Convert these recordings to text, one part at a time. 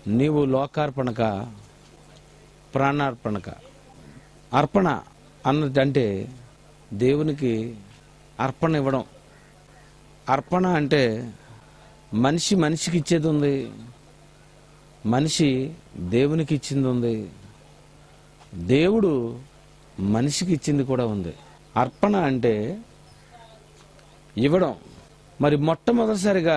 నీవు లోకార్పణక ప్రాణార్పణక అర్పణ అన్నదంటే దేవునికి అర్పణ ఇవ్వడం అర్పణ అంటే మనిషి మనిషికి ఇచ్చేది ఉంది మనిషి దేవునికి ఇచ్చింది ఉంది దేవుడు మనిషికి ఇచ్చింది కూడా ఉంది అర్పణ అంటే ఇవ్వడం మరి మొట్టమొదటిసారిగా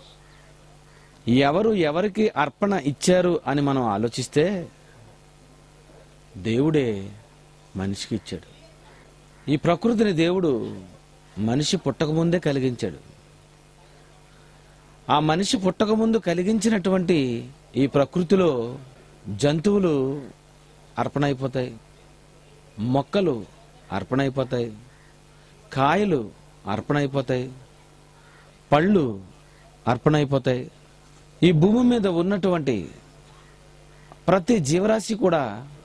ఎవరు ఎవరికి అర్పణ ఇచ్చారు అని మనం ఆలోచిస్తే దేవుడే మనిషికి ఇచ్చాడు ఈ ప్రకృతిని దేవుడు మనిషి పుట్టకముందే కలిగించాడు ఆ మనిషి పుట్టకముందు కలిగించినటువంటి ఈ ప్రకృతిలో జంతువులు అర్పణ అయిపోతాయి మొక్కలు అర్పణ అయిపోతాయి కాయలు అర్పణ అయిపోతాయి పళ్ళు అర్పణ అయిపోతాయి ఈ భూమి మీద ఉన్నటువంటి ప్రతి జీవరాశి కూడా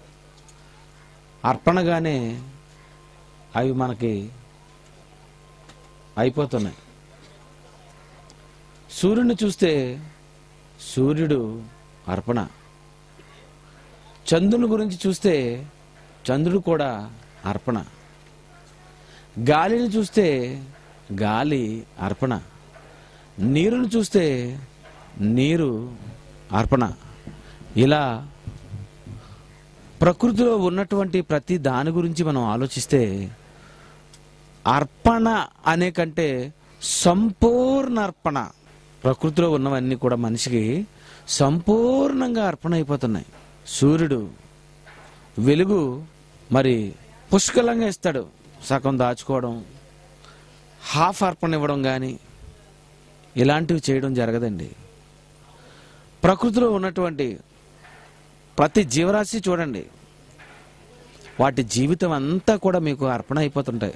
అర్పణగానే అవి మనకి అయిపోతున్నాయి సూర్యుని చూస్తే సూర్యుడు అర్పణ చంద్రుని గురించి చూస్తే చంద్రుడు కూడా అర్పణ గాలిని చూస్తే గాలి అర్పణ నీరుని చూస్తే నీరు అర్పణ ఇలా ప్రకృతిలో ఉన్నటువంటి ప్రతి దాని గురించి మనం ఆలోచిస్తే అర్పణ అనే కంటే సంపూర్ణ అర్పణ ప్రకృతిలో ఉన్నవన్నీ కూడా మనిషికి సంపూర్ణంగా అర్పణ అయిపోతున్నాయి సూర్యుడు వెలుగు మరి పుష్కలంగా ఇస్తాడు సగం దాచుకోవడం హాఫ్ అర్పణ ఇవ్వడం కానీ ఇలాంటివి చేయడం జరగదండి ప్రకృతిలో ఉన్నటువంటి ప్రతి జీవరాశి చూడండి వాటి జీవితం అంతా కూడా మీకు అర్పణ అయిపోతుంటాయి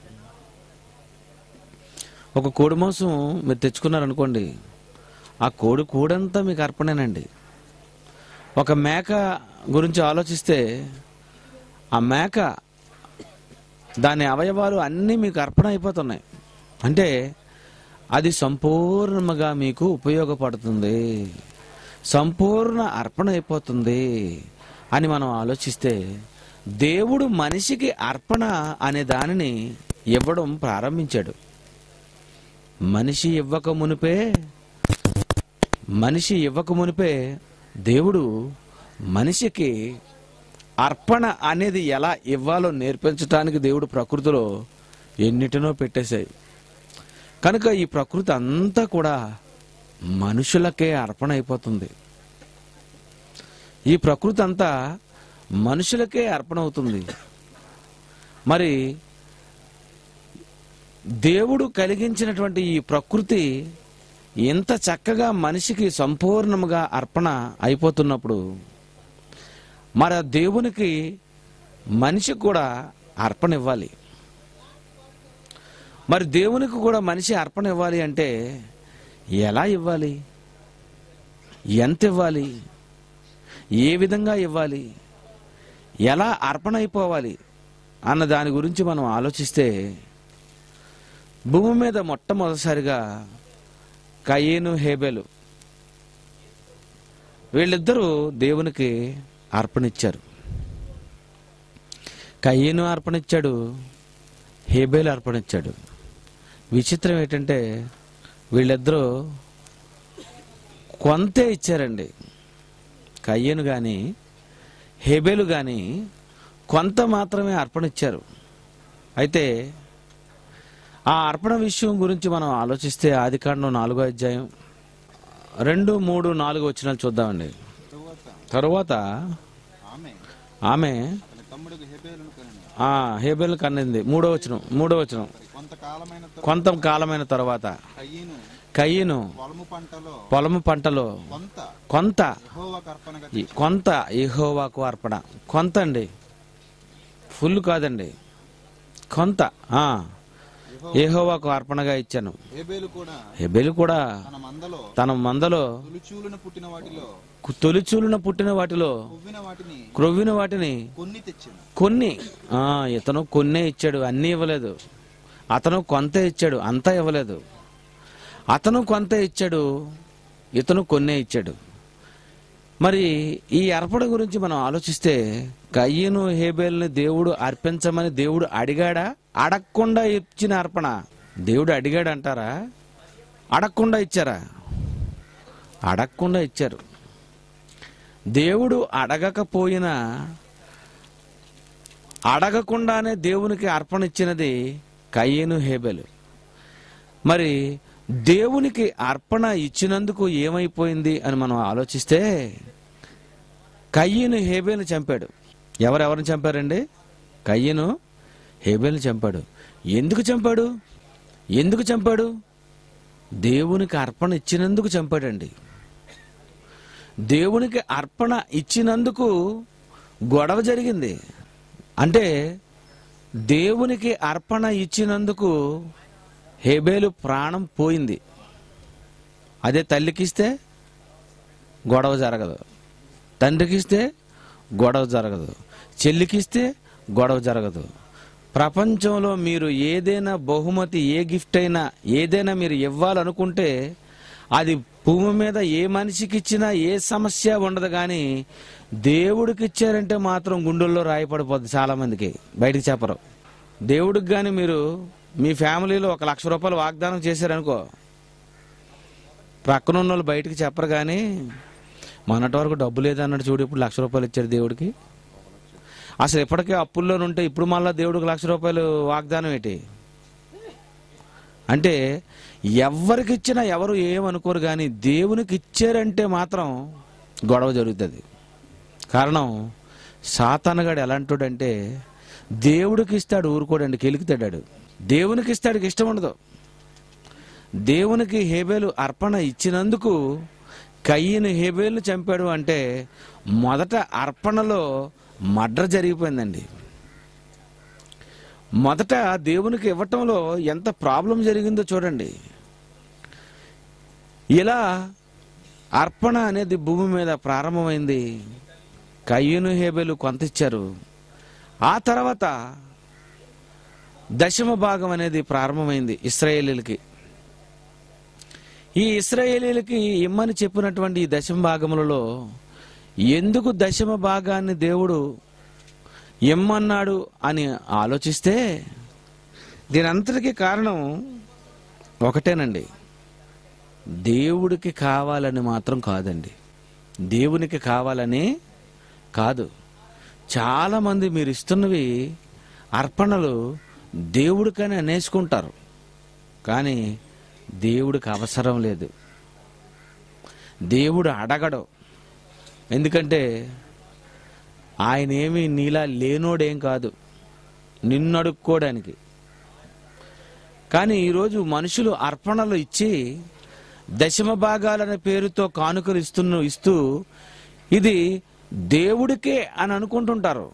ఒక కోడి మాంసం మీరు తెచ్చుకున్నారనుకోండి ఆ కోడి కూడంతా మీకు అర్పణేనండి ఒక మేక గురించి ఆలోచిస్తే ఆ మేక దాని అవయవాలు అన్నీ మీకు అర్పణ అయిపోతున్నాయి అంటే అది సంపూర్ణముగా మీకు ఉపయోగపడుతుంది సంపూర్ణ అర్పణ అయిపోతుంది అని మనం ఆలోచిస్తే దేవుడు మనిషికి అర్పణ అనే దానిని ఇవ్వడం ప్రారంభించాడు మనిషి ఇవ్వక మునిపే మనిషి ఇవ్వక మునిపే దేవుడు మనిషికి అర్పణ అనేది ఎలా ఇవ్వాలో నేర్పించడానికి దేవుడు ప్రకృతిలో ఎన్నిటినో పెట్టేశాయి కనుక ఈ ప్రకృతి అంతా కూడా మనుషులకే అర్పణ అయిపోతుంది ఈ ప్రకృతి అంతా మనుషులకే అర్పణ అవుతుంది మరి దేవుడు కలిగించినటువంటి ఈ ప్రకృతి ఎంత చక్కగా మనిషికి సంపూర్ణముగా అర్పణ అయిపోతున్నప్పుడు మరి ఆ దేవునికి మనిషికి కూడా అర్పణ ఇవ్వాలి మరి దేవునికి కూడా మనిషి అర్పణ ఇవ్వాలి అంటే ఎలా ఇవ్వాలి ఎంత ఇవ్వాలి ఏ విధంగా ఇవ్వాలి ఎలా అర్పణ అయిపోవాలి అన్న దాని గురించి మనం ఆలోచిస్తే భూమి మీద మొట్టమొదటిసారిగా కయ్యేను హేబెలు వీళ్ళిద్దరూ దేవునికి అర్పణిచ్చారు కయ్యేను అర్పణిచ్చాడు హేబేలు అర్పణిచ్చాడు విచిత్రం ఏంటంటే వీళ్ళిద్దరూ కొంతే ఇచ్చారండి కయ్యను కానీ హేబేలు కానీ కొంత మాత్రమే అర్పణ ఇచ్చారు అయితే ఆ అర్పణ విషయం గురించి మనం ఆలోచిస్తే ఆదికాండం నాలుగో అధ్యాయం రెండు మూడు నాలుగు వచ్చినాలు చూద్దామండి తరువాత తరువాత ఆమె ఆమె తన తమ్ముడికి హెబేలును కనెను ఆ హేబేలు కన్నింది మూడో వచనం మూడో వచనం కొంతకాలమైన తరువాత కొంత కాలమైన తర్వాత కయ్యను కయ్యను పొలము పంటలో పొలము పంటలో కొంత కొంత యెహోవాకు అర్పణగా ఈ కొంత యెహోవాకు అర్పణ కొంత అండి ఫుల్ కాదండి కొంత ఆ యెహోవాకు అర్పణగా ఇచ్చాను హేబేలు కూడా హెబెలు కూడా తన మందలో తన మందలో తొలిచూలున పుట్టిన వాటిలో తొలిచూలున పుట్టిన వాటిలో కొవ్విన వాటిని క్రొవ్విన వాటిని కొన్ని తెచ్చాను కొన్ని ఆ ఇతను కొన్నే ఇచ్చాడు అన్నీ ఇవ్వలేదు అతను కొంత ఇచ్చాడు అంతా ఇవ్వలేదు అతను కొంత ఇచ్చాడు ఇతను కొన్నే ఇచ్చాడు మరి ఈ అర్పణ గురించి మనం ఆలోచిస్తే కయ్యను హేబేల్ని దేవుడు అర్పించమని దేవుడు అడిగాడా అడగకుండా ఇచ్చిన అర్పణ దేవుడు అడిగాడు అంటారా అడగకుండా ఇచ్చారా అడగకుండా ఇచ్చారు దేవుడు అడగకపోయినా అడగకుండానే దేవునికి అర్పణ ఇచ్చినది కయ్యను హేబెలు మరి దేవునికి అర్పణ ఇచ్చినందుకు ఏమైపోయింది అని మనం ఆలోచిస్తే కయ్యను హేబేలు చంపాడు ఎవరెవరిని చంపారండి కయ్యను హేబేల్ని చంపాడు ఎందుకు చంపాడు ఎందుకు చంపాడు దేవునికి అర్పణ ఇచ్చినందుకు చంపాడండి దేవునికి అర్పణ ఇచ్చినందుకు గొడవ జరిగింది అంటే దేవునికి అర్పణ ఇచ్చినందుకు హేబేలు ప్రాణం పోయింది అదే తల్లికిస్తే గొడవ జరగదు తండ్రికిస్తే గొడవ జరగదు చెల్లికిస్తే గొడవ జరగదు ప్రపంచంలో మీరు ఏదైనా బహుమతి ఏ గిఫ్ట్ అయినా ఏదైనా మీరు ఇవ్వాలనుకుంటే అది భూమి మీద ఏ మనిషికి ఇచ్చినా ఏ సమస్య ఉండదు కానీ దేవుడికి ఇచ్చారంటే మాత్రం గుండెల్లో రాయపడిపోద్ది చాలా మందికి బయటికి చెప్పరు దేవుడికి కానీ మీరు మీ ఫ్యామిలీలో ఒక లక్ష రూపాయలు వాగ్దానం చేశారనుకో ప్రక్కన ఉన్న వాళ్ళు బయటికి చెప్పరు కానీ మొన్నటి వరకు డబ్బు లేదన్నాడు చూడు ఇప్పుడు లక్ష రూపాయలు ఇచ్చాడు దేవుడికి అసలు ఇప్పటికే అప్పుల్లో ఉంటే ఇప్పుడు మళ్ళీ దేవుడికి లక్ష రూపాయలు వాగ్దానం ఏంటి అంటే ఎవరికి ఇచ్చినా ఎవరు ఏమనుకోరు కానీ దేవునికి ఇచ్చారంటే మాత్రం గొడవ జరుగుతుంది కారణం సాతానగాడు ఎలాంటోడంటే దేవుడికి ఇస్తాడు ఊరుకోడండి కెలుకుతాడాడు దేవునికి ఇస్తాడికి ఇష్టం ఉండదు దేవునికి హేబేలు అర్పణ ఇచ్చినందుకు కయ్యను హేబేలు చంపాడు అంటే మొదట అర్పణలో మడ్ర జరిగిపోయిందండి మొదట దేవునికి ఇవ్వటంలో ఎంత ప్రాబ్లం జరిగిందో చూడండి ఇలా అర్పణ అనేది భూమి మీద ప్రారంభమైంది కయ్యను హేబేలు కొంత ఇచ్చారు ఆ తర్వాత దశమ భాగం అనేది ప్రారంభమైంది ఇస్రాయేలీలకి ఈ ఇస్రాయేలీలకి ఇమ్మని చెప్పినటువంటి ఈ దశమ భాగములలో ఎందుకు దశమ భాగాన్ని దేవుడు ఇమ్మన్నాడు అని ఆలోచిస్తే దీనంతటికీ కారణం ఒకటేనండి దేవుడికి కావాలని మాత్రం కాదండి దేవునికి కావాలని కాదు చాలామంది మీరు ఇస్తున్నవి అర్పణలు దేవుడికని అనేసుకుంటారు కానీ దేవుడికి అవసరం లేదు దేవుడు అడగడు ఎందుకంటే ఆయన ఏమి నీలా లేనోడేం కాదు నిన్ను అడుక్కోవడానికి కానీ ఈరోజు మనుషులు అర్పణలు ఇచ్చి దశమ భాగాలనే పేరుతో కానుకలు ఇస్తున్న ఇస్తూ ఇది దేవుడికే అని అనుకుంటుంటారు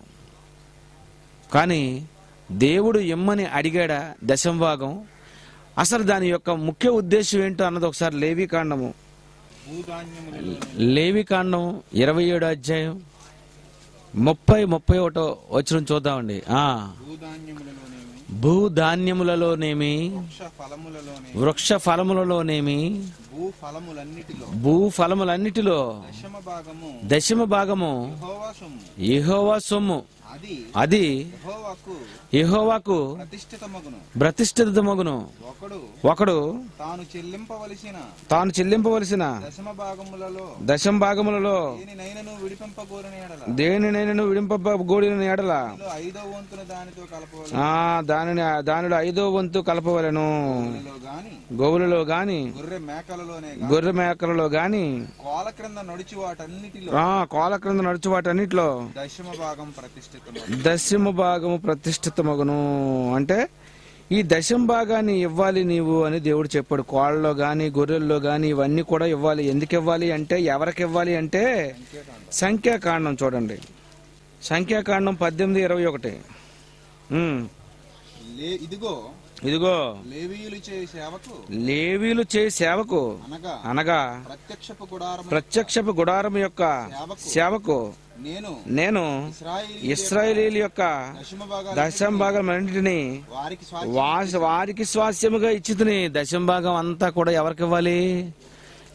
కానీ దేవుడు ఇమ్మని అడిగాడా దశమ భాగం అసలు దాని యొక్క ముఖ్య ఉద్దేశం ఏంటో అన్నది ఒకసారి లేవికాండము భూధాన్యములలో లేవికాండం ఇరవై ఏడు అధ్యాయం ముప్పై ముప్పై ఒకటో వచ్చిన చూద్దామండి ఆ భూధాన్యములలోనేమి భూధాన్యములలోనేమి వృక్ష ఫలములలోనే వృక్ష ఫలములలోనేమి భూ ఫలములన్నిటిలో భూ ఫలములన్నిటిలో దశమ భాగము దశమ భాగము యెహోవా సొమ్ము యెహోవా సొమ్ము అది అది యెహోవాకు యెహోవాకు ప్రతిష్ఠితమగును ప్రతిష్ఠితమగును ఒకడు ఒకడు తాను చెల్లింపవలసిన తాను చెల్లింపవలసిన దశమ భాగములలో దశమ భాగములలో దేనినైనను విడిపింపగోరని ఎడల దేనినైనను విడింపగోడిన ఎడల అందులో ఐదో వంతున దానితో కలపవలెను ఆ దానిని దానిలో ఐదో వంతు కలపవలెను అందులో గాని గోవులలో గాని గొర్రె మేకలలోనే గాని గొర్రె మేకలలో గాని కోల క్రింద నడిచి వాటన్నిటిలో ఆ కోల క్రింద నడుచు వాటన్నిటిలో దశమ భాగం ప్రతిష్ఠితము దశమ భాగము ప్రతిష్ఠితమగును అంటే ఈ దశమ భాగాన్ని ఇవ్వాలి నీవు అని దేవుడు చెప్పాడు కోళ్ళలో గాని గొర్రెల్లో గాని ఇవన్నీ కూడా ఇవ్వాలి ఎందుకు ఇవ్వాలి అంటే ఎవరికి ఇవ్వాలి అంటే సంఖ్యాకాండం చూడండి సంఖ్యాకాండం పద్దెనిమిది ఇరవై ఒకటి ఉమ్, లే ఇదిగో ఇదిగో లేవీయులు చే సేవకు లేవీలు చే సేవకు అనగా అనగా ప్రత్యక్షపు గుడారము ప్రత్యక్షపు గుడారం యొక్క సేవకు నేను నేను ఇస్రాయేలీ ఇస్రాయేలీల యొక్క దశమ భాగాలు దశం భాగం అన్నింటినీ వారికి వాస వారికి స్వాస్యముగా ఇచ్చితిని దశం భాగం అంతా కూడా ఎవరికి ఇవ్వాలి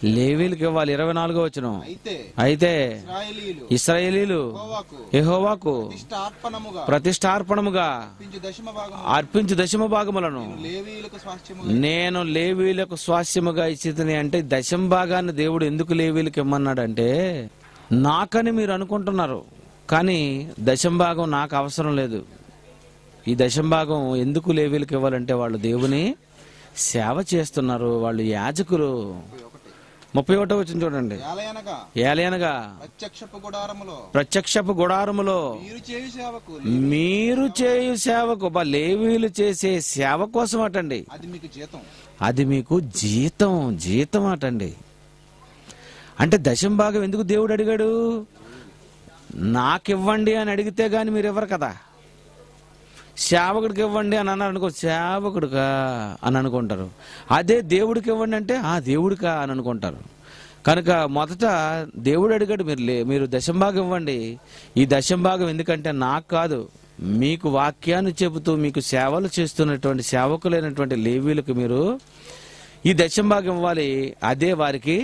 లేవీలకు ఇవ్వాలి ఇరవై నాలుగో వచ్చిన అయితే అయితే ఇస్రాయేలీలు ఇస్రాయేలీలు యెహోవాకు యెహోవాకు ప్రతిష్టార్పణముగా ప్రతిష్టార్పణముగా అర్పించు దశమ భాగము అర్పించు దశమ భాగములను లేవీయులకు స్వాస్థ్యము నేను లేవీలకు స్వాస్యముగా ఇచ్చితని అంటే దశం భాగాన్ని దేవుడు ఎందుకు లేవీలకు ఇమ్మన్నాడంటే నాకని మీరు అనుకుంటున్నారు కానీ దశం భాగం నాకు అవసరం లేదు ఈ దశం భాగం ఎందుకు లేవీలకు ఇవ్వాలంటే వాళ్ళు దేవుని సేవ చేస్తున్నారు వాళ్ళు యాజకులు ముప్పై ఒకటో వచ్చిన చూడండి ఏలయనగా ఏలయనగా ప్రత్యక్షపు గుడారములో ప్రత్యక్షపు గుడారములో మీరు చేయు సేవకు మీరు చేయు సేవకు బా లేవీలు చేసే సేవ కోసం అటండి అది మీకు జీతం అది మీకు జీతం జీతం అటండి అంటే దశం భాగం ఎందుకు దేవుడు అడిగాడు నాకివ్వండి అని అడిగితే గాని మీరు ఇవ్వరు కదా సేవకుడికి ఇవ్వండి అని అన్నారు అనుకో సేవకుడికా అని అనుకుంటారు అదే దేవుడికి ఇవ్వండి అంటే ఆ దేవుడికా అని అనుకుంటారు కనుక మొదట దేవుడు అడిగాడు మీరు లే మీరు దశం భాగం ఇవ్వండి ఈ దశం భాగం ఎందుకంటే నాకు కాదు మీకు వాక్యాన్ని చెబుతూ మీకు సేవలు చేస్తున్నటువంటి సేవకులైనటువంటి లేవీలకు మీరు ఈ దశం భాగం ఇవ్వాలి అదే వారికి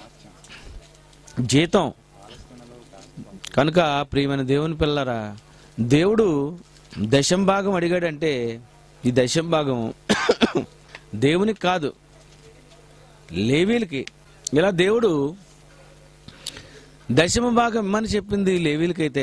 జీతం కనుక ప్రియమైన దేవుని పిల్లరా దేవుడు దశం భాగం అడిగాడంటే ఈ దశం భాగం దేవునికి కాదు లేవీలకి ఇలా దేవుడు దశమ భాగం ఇమ్మని చెప్పింది లేవీలకైతే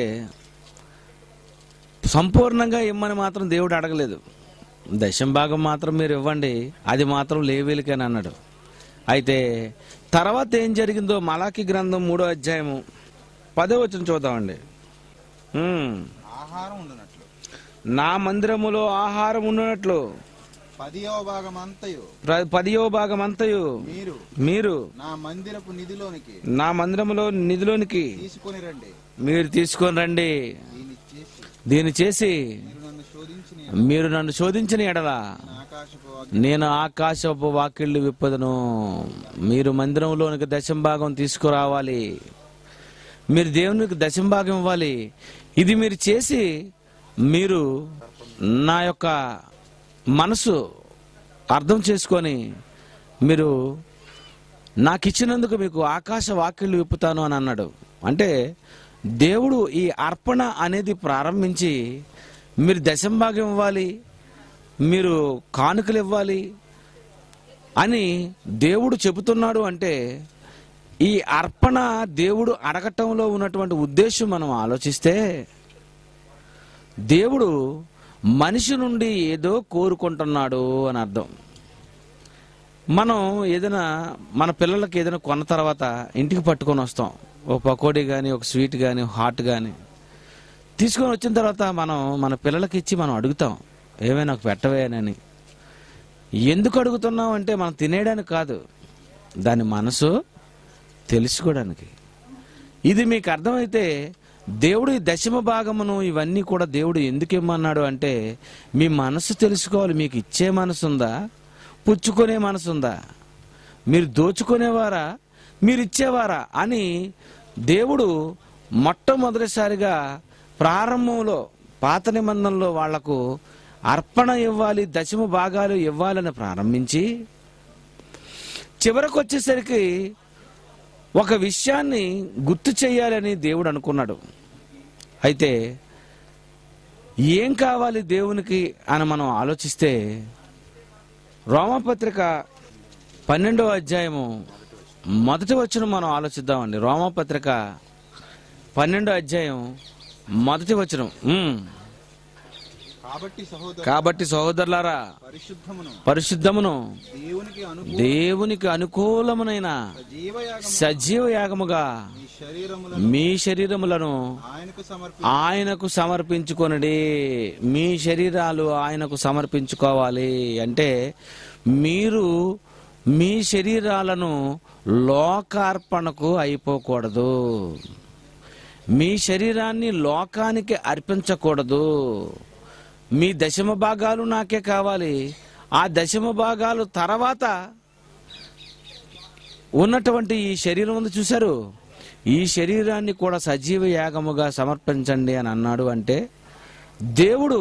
సంపూర్ణంగా ఇమ్మని మాత్రం దేవుడు అడగలేదు దశం భాగం మాత్రం మీరు ఇవ్వండి అది మాత్రం లేవీలకని అన్నాడు అయితే తర్వాత ఏం జరిగిందో మలాకి గ్రంథం మూడో అధ్యాయము పదో వచ్చిన చూద్దామండి ఉమ్. ఆహారం ఉండునట్లు నా మందిరములో ఆహారం ఉన్నట్లు పదియవ భాగం అంతయు ప్ర- పదియో భాగం అంతయు మీరు మీరు నా మందిరపు నిధిలోనికి నా మందిరములో నిధిలోనికి తీసుకొని రండి మీరు తీసుకొని రండి దీన్ని చేసి దీన్ని చేసి మీరు నన్ను శోధించిన మీరు నన్ను శోధించిన ఎడల నేను ఆకాశపు వాక్యం నేను ఆకాశపు వాకిళ్ళు విప్పదను మీరు మందిరంలోనికి దశం భాగం తీసుకురావాలి మీరు దేవునికి దశం భాగం ఇవ్వాలి ఇది మీరు చేసి మీరు నా యొక్క మనసు అర్థం చేసుకొని మీరు నాకు ఇచ్చినందుకు మీకు ఆకాశ వాక్యలు విప్పుతాను అని అన్నాడు అంటే దేవుడు ఈ అర్పణ అనేది ప్రారంభించి మీరు దశం భాగం ఇవ్వాలి మీరు కానుకలు ఇవ్వాలి అని దేవుడు చెబుతున్నాడు అంటే ఈ అర్పణ దేవుడు అడగటంలో ఉన్నటువంటి ఉద్దేశం మనం ఆలోచిస్తే దేవుడు మనిషి నుండి ఏదో కోరుకుంటున్నాడు అని అర్థం మనం ఏదైనా మన పిల్లలకి ఏదైనా కొన్న తర్వాత ఇంటికి పట్టుకొని వస్తాం ఒక పకోడీ కానీ ఒక స్వీట్ కానీ హాట్ కానీ తీసుకొని వచ్చిన తర్వాత మనం మన పిల్లలకి ఇచ్చి మనం అడుగుతాం ఏమైనా నాకు పెట్టవేనని ఎందుకు అడుగుతున్నాం అంటే మనం తినేయడానికి కాదు దాని మనసు తెలుసుకోవడానికి ఇది మీకు అర్థమైతే దేవుడు ఈ దశమ భాగమును ఇవన్నీ కూడా దేవుడు ఎందుకు ఇమ్మన్నాడు అంటే మీ మనసు తెలుసుకోవాలి మీకు ఇచ్చే మనసు ఉందా పుచ్చుకునే మనసు ఉందా మీరు దోచుకునేవారా మీరు ఇచ్చేవారా అని దేవుడు మొట్టమొదటిసారిగా ప్రారంభంలో పాత నిబంధనలో వాళ్లకు అర్పణ ఇవ్వాలి దశమ భాగాలు ఇవ్వాలని ప్రారంభించి చివరకు వచ్చేసరికి ఒక విషయాన్ని గుర్తు చేయాలని దేవుడు అనుకున్నాడు అయితే ఏం కావాలి దేవునికి అని మనం ఆలోచిస్తే రోమపత్రిక పన్నెండవ అధ్యాయము మొదటి వచ్చిన మనం ఆలోచిద్దామండి రోమపత్రిక పన్నెండో అధ్యాయం మొదటి వచనం ఉమ్. కాబట్టి సహోదరు కాబట్టి సహోదరులారా పరిశుద్ధమును పరిశుద్ధమును దేవునికి అను దేవునికి అనుకూలమునైన జీవయాగం సజీవ యాగముగా మీ శరీరముల మీ శరీరములను ఆయనకు సమర్పి ఆయనకు సమర్పించుకొనడి మీ శరీరాలు ఆయనకు సమర్పించుకోవాలి అంటే మీరు మీ శరీరాలను లోకార్పణకు అయిపోకూడదు మీ శరీరాన్ని లోకానికి అర్పించకూడదు మీ దశమ భాగాలు నాకే కావాలి ఆ దశమ భాగాలు తర్వాత ఉన్నటువంటి ఈ శరీరం ఉంది చూశారు ఈ శరీరాన్ని కూడా సజీవ యాగముగా సమర్పించండి అని అన్నాడు అంటే దేవుడు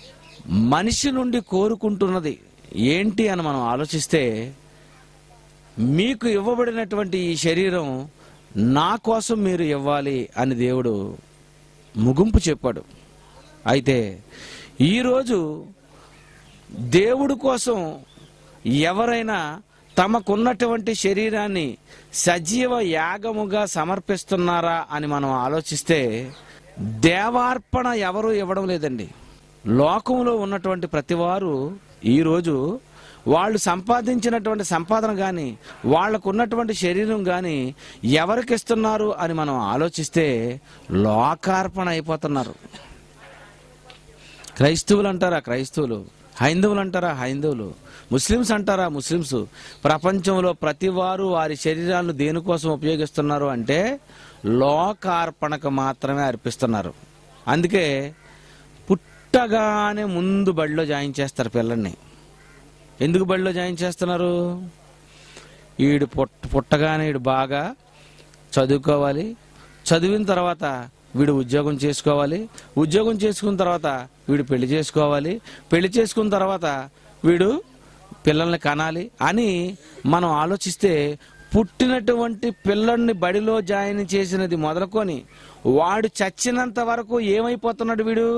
మనిషి నుండి కోరుకుంటున్నది ఏంటి అని మనం ఆలోచిస్తే మీకు ఇవ్వబడినటువంటి ఈ శరీరం నా కోసం మీరు ఇవ్వాలి అని దేవుడు ముగింపు చెప్పాడు అయితే ఈరోజు దేవుడు కోసం ఎవరైనా తమకున్నటువంటి శరీరాన్ని సజీవ యాగముగా సమర్పిస్తున్నారా అని మనం ఆలోచిస్తే దేవార్పణ ఎవరు ఇవ్వడం లేదండి లోకంలో ఉన్నటువంటి ప్రతివారు ఈరోజు వాళ్ళు సంపాదించినటువంటి సంపాదన కానీ వాళ్ళకు ఉన్నటువంటి శరీరం కానీ ఎవరికి ఇస్తున్నారు అని మనం ఆలోచిస్తే లోకార్పణ అయిపోతున్నారు క్రైస్తవులు అంటారా క్రైస్తవులు హైందవులు అంటారా హైందవులు ముస్లిమ్స్ అంటారా ముస్లిమ్స్ ప్రపంచంలో ప్రతివారు వారి శరీరాలను దేనికోసం ఉపయోగిస్తున్నారు అంటే లోకార్పణకు మాత్రమే అర్పిస్తున్నారు అందుకే పుట్టగానే ముందు బడిలో జాయిన్ చేస్తారు పిల్లల్ని ఎందుకు బడిలో జాయిన్ చేస్తున్నారు వీడు పుట్ట పుట్టగానే వీడు బాగా చదువుకోవాలి చదివిన తర్వాత వీడు ఉద్యోగం చేసుకోవాలి ఉద్యోగం చేసుకున్న తర్వాత వీడు పెళ్లి చేసుకోవాలి పెళ్లి చేసుకున్న తర్వాత వీడు పిల్లల్ని కనాలి అని మనం ఆలోచిస్తే పుట్టినటువంటి పిల్లల్ని బడిలో జాయిన్ చేసినది మొదలుకొని వాడు చచ్చినంత వరకు ఏమైపోతున్నాడు వీడు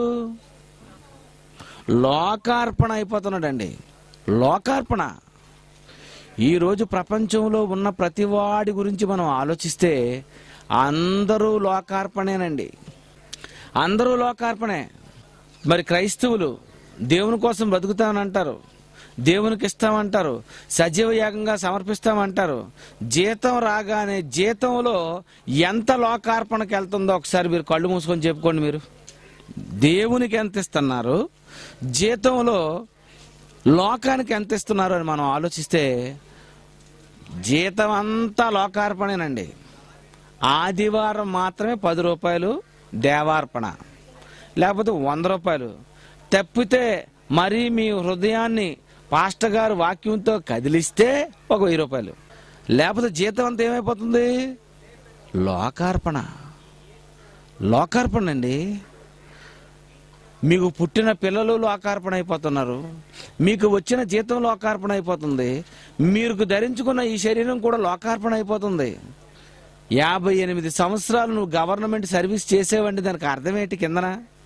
లోకార్పణ అయిపోతున్నాడండి లోకార్పణ ఈరోజు ప్రపంచంలో ఉన్న ప్రతి వాడి గురించి మనం ఆలోచిస్తే అందరూ లోకార్పణేనండి అందరూ లోకార్పణే మరి క్రైస్తవులు దేవుని కోసం బతుకుతామని అంటారు దేవునికి ఇస్తామంటారు సజీవ యాగంగా సమర్పిస్తామంటారు జీతం రాగానే జీతంలో ఎంత లోకార్పణకి వెళ్తుందో ఒకసారి మీరు కళ్ళు మూసుకొని చెప్పుకోండి మీరు దేవునికి ఎంత ఇస్తున్నారు జీతంలో లోకానికి ఎంత ఇస్తున్నారు అని మనం ఆలోచిస్తే జీతం అంతా లోకార్పణేనండి ఆదివారం మాత్రమే పది రూపాయలు దేవార్పణ లేకపోతే వంద రూపాయలు తప్పితే మరీ మీ హృదయాన్ని పాస్టర్ గారు వాక్యంతో కదిలిస్తే ఒక వెయ్యి రూపాయలు లేకపోతే జీతం అంతా ఏమైపోతుంది లోకార్పణ లోకార్పణ అండి మీకు పుట్టిన పిల్లలు లోకార్పణ అయిపోతున్నారు మీకు వచ్చిన జీతం లోకార్పణ అయిపోతుంది మీరు ధరించుకున్న ఈ శరీరం కూడా లోకార్పణ అయిపోతుంది యాభై ఎనిమిది సంవత్సరాలు నువ్వు గవర్నమెంట్ సర్వీస్ చేసేవండి దానికి అర్థం ఏంటి కిందన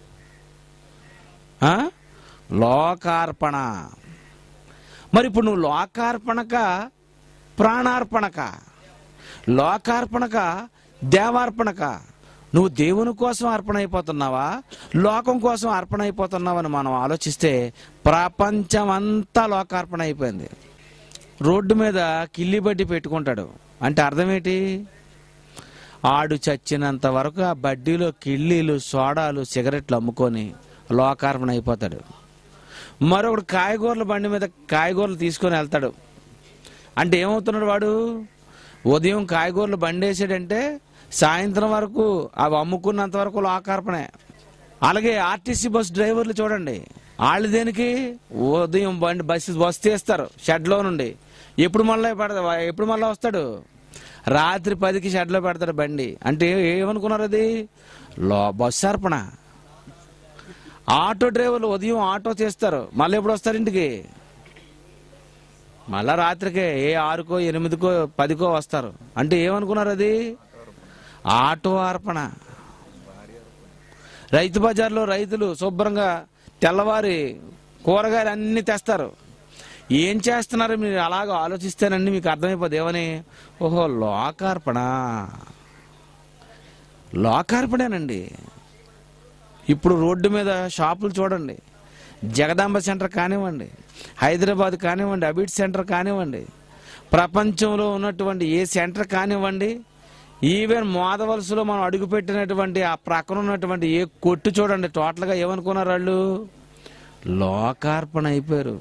ఆ? లోకార్పణ మరి ఇప్పుడు నువ్వు లోకార్పణక ప్రాణార్పణక లోకార్పణక దేవార్పణక నువ్వు దేవుని కోసం అర్పణ అయిపోతున్నావా లోకం కోసం అర్పణ అయిపోతున్నావని మనం ఆలోచిస్తే ప్రపంచం అంతా లోకార్పణ అయిపోయింది రోడ్డు మీద కిల్లి బడ్డి పెట్టుకుంటాడు అంటే అర్థం ఏంటి ఆడు చచ్చినంత వరకు ఆ బడ్డీలో కిళ్ళీలు సోడాలు సిగరెట్లు అమ్ముకొని లోకార్పణ అయిపోతాడు మరొకడు కాయగూరల బండి మీద కాయగూరలు తీసుకొని వెళ్తాడు అంటే ఏమవుతున్నాడు వాడు ఉదయం కాయగూరలు బండి వేసాడంటే సాయంత్రం వరకు అవి అమ్ముకున్నంత వరకు లోకార్పణే అలాగే ఆర్టీసీ బస్ డ్రైవర్లు చూడండి వాళ్ళు దేనికి ఉదయం బండి బస్సు బస్ తీస్తారు షెడ్లో నుండి ఎప్పుడు మళ్ళీ పెడతా ఎప్పుడు మళ్ళీ వస్తాడు రాత్రి పదికి షెడ్లో పెడతాడు బండి అంటే ఏమనుకున్నారు అది లో బస్సు అర్పణ ఆటో డ్రైవర్లు ఉదయం ఆటో చేస్తారు మళ్ళీ ఎప్పుడు వస్తారు ఇంటికి మళ్ళా రాత్రికే ఏ ఆరుకో ఎనిమిదికో పదికో వస్తారు అంటే ఏమనుకున్నారు అది ఆటో అర్పణ రైతు బజార్లో రైతులు శుభ్రంగా తెల్లవారి కూరగాయలు అన్ని తెస్తారు ఏం చేస్తున్నారు మీరు అలాగ ఆలోచిస్తేనండి మీకు అర్థమైపోద్ది ఏమని ఓహో లోకార్పణ లోకార్పణేనండి ఇప్పుడు రోడ్డు మీద షాపులు చూడండి జగదాంబ సెంటర్ కానివ్వండి హైదరాబాద్ కానివ్వండి అబిడ్ సెంటర్ కానివ్వండి ప్రపంచంలో ఉన్నటువంటి ఏ సెంటర్ కానివ్వండి ఈవెన్ మోదవలసలో మనం అడుగుపెట్టినటువంటి ఆ ప్రక్కన ఉన్నటువంటి ఏ కొట్టు చూడండి టోటల్గా ఏమనుకున్నారు వాళ్ళు లోకార్పణ అయిపోయారు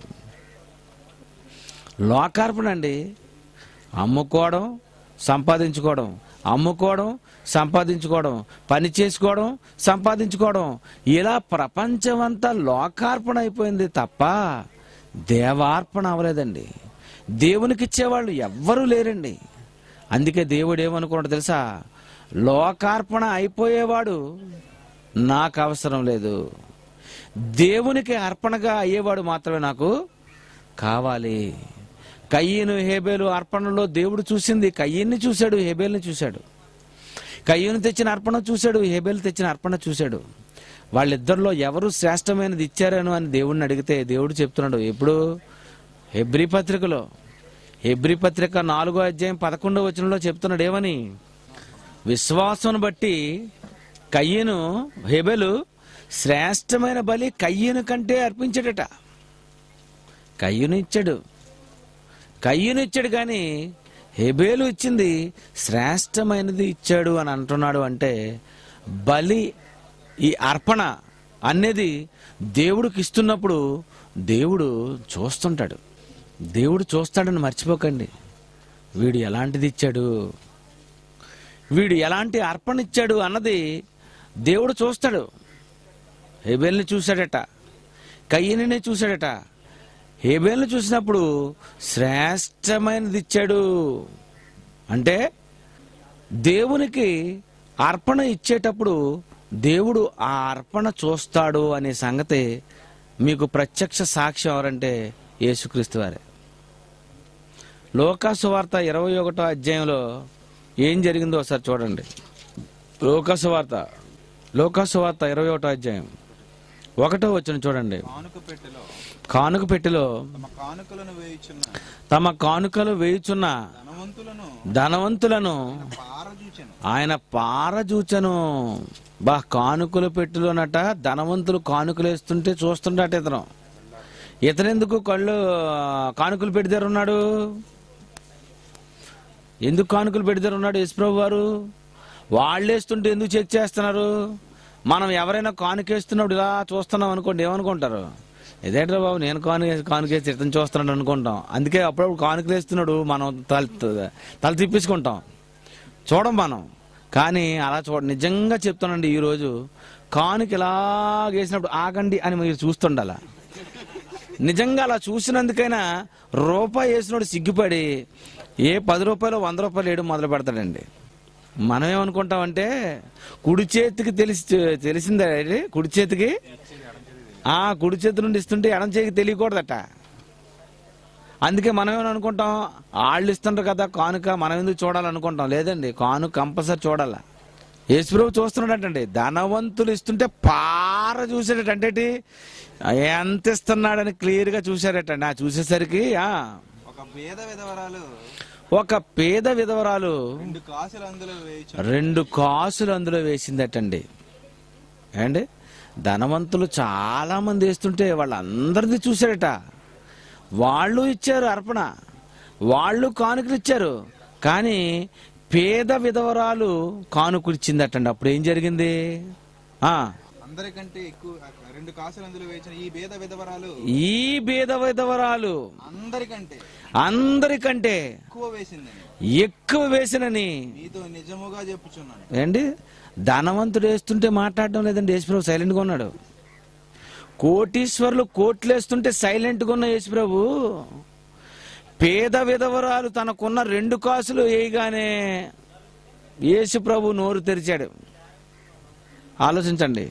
లోకార్పణ అండి అమ్ముకోవడం సంపాదించుకోవడం అమ్ముకోవడం సంపాదించుకోవడం పని చేసుకోవడం సంపాదించుకోవడం ఇలా ప్రపంచమంతా లోకార్పణ అయిపోయింది తప్ప దేవార్పణ అవ్వలేదండి దేవునికి ఇచ్చేవాళ్ళు ఎవ్వరూ లేరండి అందుకే దేవుడు ఏమనుకున్నాడు తెలుసా లోకార్పణ అయిపోయేవాడు నాకు అవసరం లేదు దేవునికి అర్పణగా అయ్యేవాడు మాత్రమే నాకు కావాలి కయ్యను హేబేలు అర్పణలో దేవుడు చూసింది కయ్యన్ని చూశాడు హేబేల్ని చూశాడు కయ్యను తెచ్చిన అర్పణ చూశాడు హేబేలు తెచ్చిన అర్పణ చూశాడు వాళ్ళిద్దరిలో ఎవరు శ్రేష్టమైనది ఇచ్చారను అని దేవుడిని అడిగితే దేవుడు చెప్తున్నాడు ఎప్పుడు హెబ్రి పత్రికలో హెబ్రి పత్రిక నాలుగో అధ్యాయం పదకొండో వచనంలో చెప్తున్నాడు ఏమని విశ్వాసం బట్టి కయ్యను హెబెలు శ్రేష్టమైన బలి కయ్యను కంటే అర్పించాడట కయ్యను ఇచ్చాడు కయ్యను ఇచ్చాడు కానీ హెబేలు ఇచ్చింది శ్రేష్టమైనది ఇచ్చాడు అని అంటున్నాడు అంటే బలి ఈ అర్పణ అనేది దేవుడికి ఇస్తున్నప్పుడు దేవుడు చూస్తుంటాడు దేవుడు చూస్తాడని మర్చిపోకండి వీడు ఎలాంటిది ఇచ్చాడు వీడు ఎలాంటి అర్పణ ఇచ్చాడు అన్నది దేవుడు చూస్తాడు హేబేల్ని చూశాడట కయ్యని చూశాడట హేబేల్ని చూసినప్పుడు శ్రేష్టమైనది ఇచ్చాడు అంటే దేవునికి అర్పణ ఇచ్చేటప్పుడు దేవుడు ఆ అర్పణ చూస్తాడు అనే సంగతి మీకు ప్రత్యక్ష సాక్ష్యం ఎవరంటే యేసుక్రీస్తు వారే లోకాసు వార్త ఇరవై ఒకటో అధ్యాయంలో ఏం జరిగిందో ఒకసారి చూడండి లోకాసు వార్త లోకాసు వార్త ఇరవై ఒకటో అధ్యాయం ఒకటో వచ్చిన చూడండి కానుక పెట్టెలో కానుక పెట్టెలో తమ కానుకలను వేయుచున్న తమ కానుకలు వేయుచున్న ధనవంతులను ధనవంతులను పారజూచెను ఆయన పారజూచను బా కానుకలు పెట్టులోనట ధనవంతులు కానుకలు వేస్తుంటే చూస్తుండట ఇతను ఇతనెందుకు కళ్ళు కానుకలు పెడిదారు ఉన్నాడు ఎందుకు కానుకలు పెడిదారు ఉన్నాడు యశ్ప్రభు వారు వాళ్ళు వేస్తుంటే ఎందుకు చెక్ చేస్తున్నారు మనం ఎవరైనా కానుకేస్తున్నప్పుడు ఇలా చూస్తున్నాం అనుకోండి ఏమనుకుంటారు ఇదేంట్రా బాబు నేను కాను కానుకేసి ఇతను చూస్తున్నాడు అనుకుంటాం అందుకే అప్పుడప్పుడు కానుకలు వేస్తున్నాడు మనం తల తల తిప్పించుకుంటాం చూడం మనం కానీ అలా చూడ నిజంగా చెప్తానండి ఈరోజు కానుక ఇలా వేసినప్పుడు ఆగండి అని మీరు చూస్తుండాల నిజంగా అలా చూసినందుకైనా రూపాయి వేసినోడు సిగ్గుపడి ఏ పది రూపాయలు వంద రూపాయలు వేయడం మొదలు పెడతాడండి మనం ఏమనుకుంటామంటే కుడి చేతికి తెలిసి తెలిసిందే ఇది? కుడి చేతికి ఆ కుడి చేతి నుండి ఇస్తుంటే ఎడం చేతికి తెలియకూడదట అందుకే మనం ఏమని అనుకుంటాం వాళ్ళు ఇస్తుంటారు కదా కానుక మనం ఎందుకు చూడాలనుకుంటాం లేదండి కానుక కంపల్సరీ చూడాల యేసుప్రభు చూస్తున్నాడటండి ధనవంతులు ఇస్తుంటే పార చూసాడట అంటే ఏంటి? ఎంత ఇస్తున్నాడని క్లియర్ గా చూశారటండి ఆ చూసేసరికి ఆ ఒక పేద విధవరాలు ఒక పేద విధవరాలు రెండు కాసులు అందులో వేయుచు రెండు కాసులు అందులో వేసిందటండి ఏండి ధనవంతులు చాలా మంది వేస్తుంటే వాళ్ళందరిది చూశారట వాళ్ళు ఇచ్చారు అర్పణ వాళ్ళు కానుకలు ఇచ్చారు కానీ పేద విధవరాలు కానుకలు ఇచ్చిందటండి అప్పుడు ఏం జరిగింది ఆ అందరికంటే ఎక్కువ రెండు కాసులు అందులో వేయించిన ఈ పేద విధవరాలు ఈ పేద విధవరాలు అందరికంటే అందరికంటే ఎక్కువ వేసిందని ఎక్కువ వేసినని మీతో నిజముగా చెప్పుచున్నాను ఏంటి ధనవంతుడు వేస్తుంటే మాట్లాడడం లేదండి యేసుప్రభు సైలెంట్గా ఉన్నాడు కోటీశ్వరులు కోట్లు వేస్తుంటే సైలెంట్గా ఉన్న యేసుప్రభు పేద విధవరాలు తనకున్న రెండు కాసులు వేయగానే యేసుప్రభు నోరు తెరిచాడు ఆలోచించండి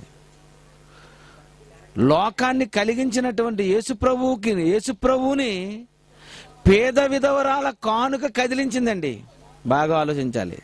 లోకాన్ని కలిగించినటువంటి యేసుప్రభువుకి యేసుప్రభువుని పేద విధవరాల కానుక కదిలించిందండి బాగా ఆలోచించాలి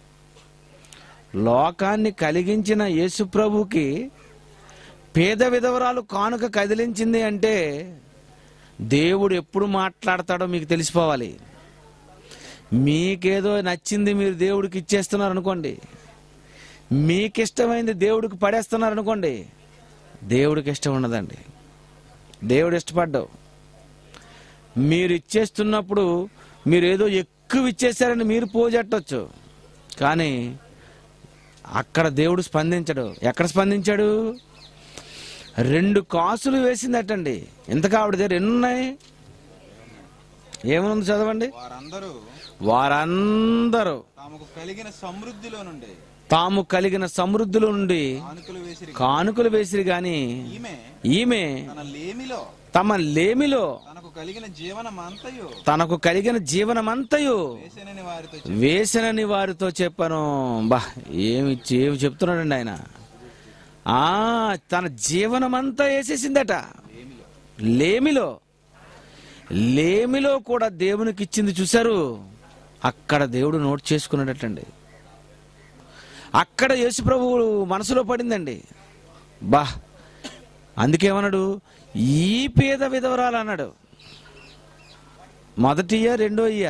లోకాన్ని కలిగించిన యేసుప్రభుకి పేద విధవరాలు కానుక కదిలించింది అంటే దేవుడు ఎప్పుడు మాట్లాడతాడో మీకు తెలిసిపోవాలి మీకేదో నచ్చింది మీరు దేవుడికి ఇచ్చేస్తున్నారు అనుకోండి మీకు ఇష్టమైంది దేవుడికి పడేస్తున్నారు అనుకోండి దేవుడికి ఇష్టం ఉండదండి దేవుడు ఇష్టపడ్డావు మీరు ఇచ్చేస్తున్నప్పుడు మీరు ఏదో ఎక్కువ ఇచ్చేసారని మీరు పోజెట్టచ్చు కానీ అక్కడ దేవుడు స్పందించడు ఎక్కడ స్పందించాడు రెండు కాసులు వేసిందటండి ఎంతగా ఆవిడ దగ్గర ఎన్ని ఉన్నాయి ఏమనుంది చదవండి వారందరూ వారందరూ తాముకు కలిగిన సమృద్ధిలో నుండి తాము కలిగిన సమృద్ధుల నుండి కానుకలు వేసిరి కానుకలు వేసిరి గాని ఈమె ఈమె తన లేమిలో తమ లేమిలో తనకు కలిగిన జీవనం అంతయు తనకు కలిగిన జీవనమంతయు వేసనని వారితో వేసనని వారితో చెప్పాను బా ఏమి ఏమి చెప్తున్నాడండి ఆయన ఆ తన జీవనమంతా వేసేసిందట లేమిలో లేమిలో కూడా దేవునికి ఇచ్చింది చూశారు అక్కడ దేవుడు నోట్ చేసుకున్నాడటండి అక్కడ యేసుప్రభు మనసులో పడిందండి బా అందుకేమన్నాడు ఈ పేద విధవరాలు అన్నాడు మొదటి ఇయ్య రెండో ఇయ్య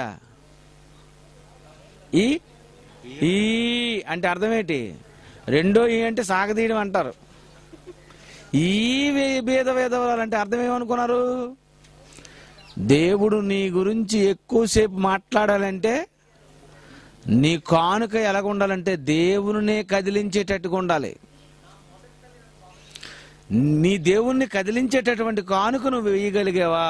ఈ ఈ అంటే అర్థం ఏంటి రెండో ఈ అంటే సాగదీయడం అంటారు ఈ వే- భేద విధవరాలు అంటే అర్థం ఏమనుకున్నారు దేవుడు నీ గురించి ఎక్కువసేపు మాట్లాడాలంటే నీ కానుక ఎలాగ ఉండాలంటే దేవునినే కదిలించేటట్టుగా ఉండాలి నీ దేవుణ్ణి కదిలించేటటువంటి కానుక నువ్వు వేయగలిగావా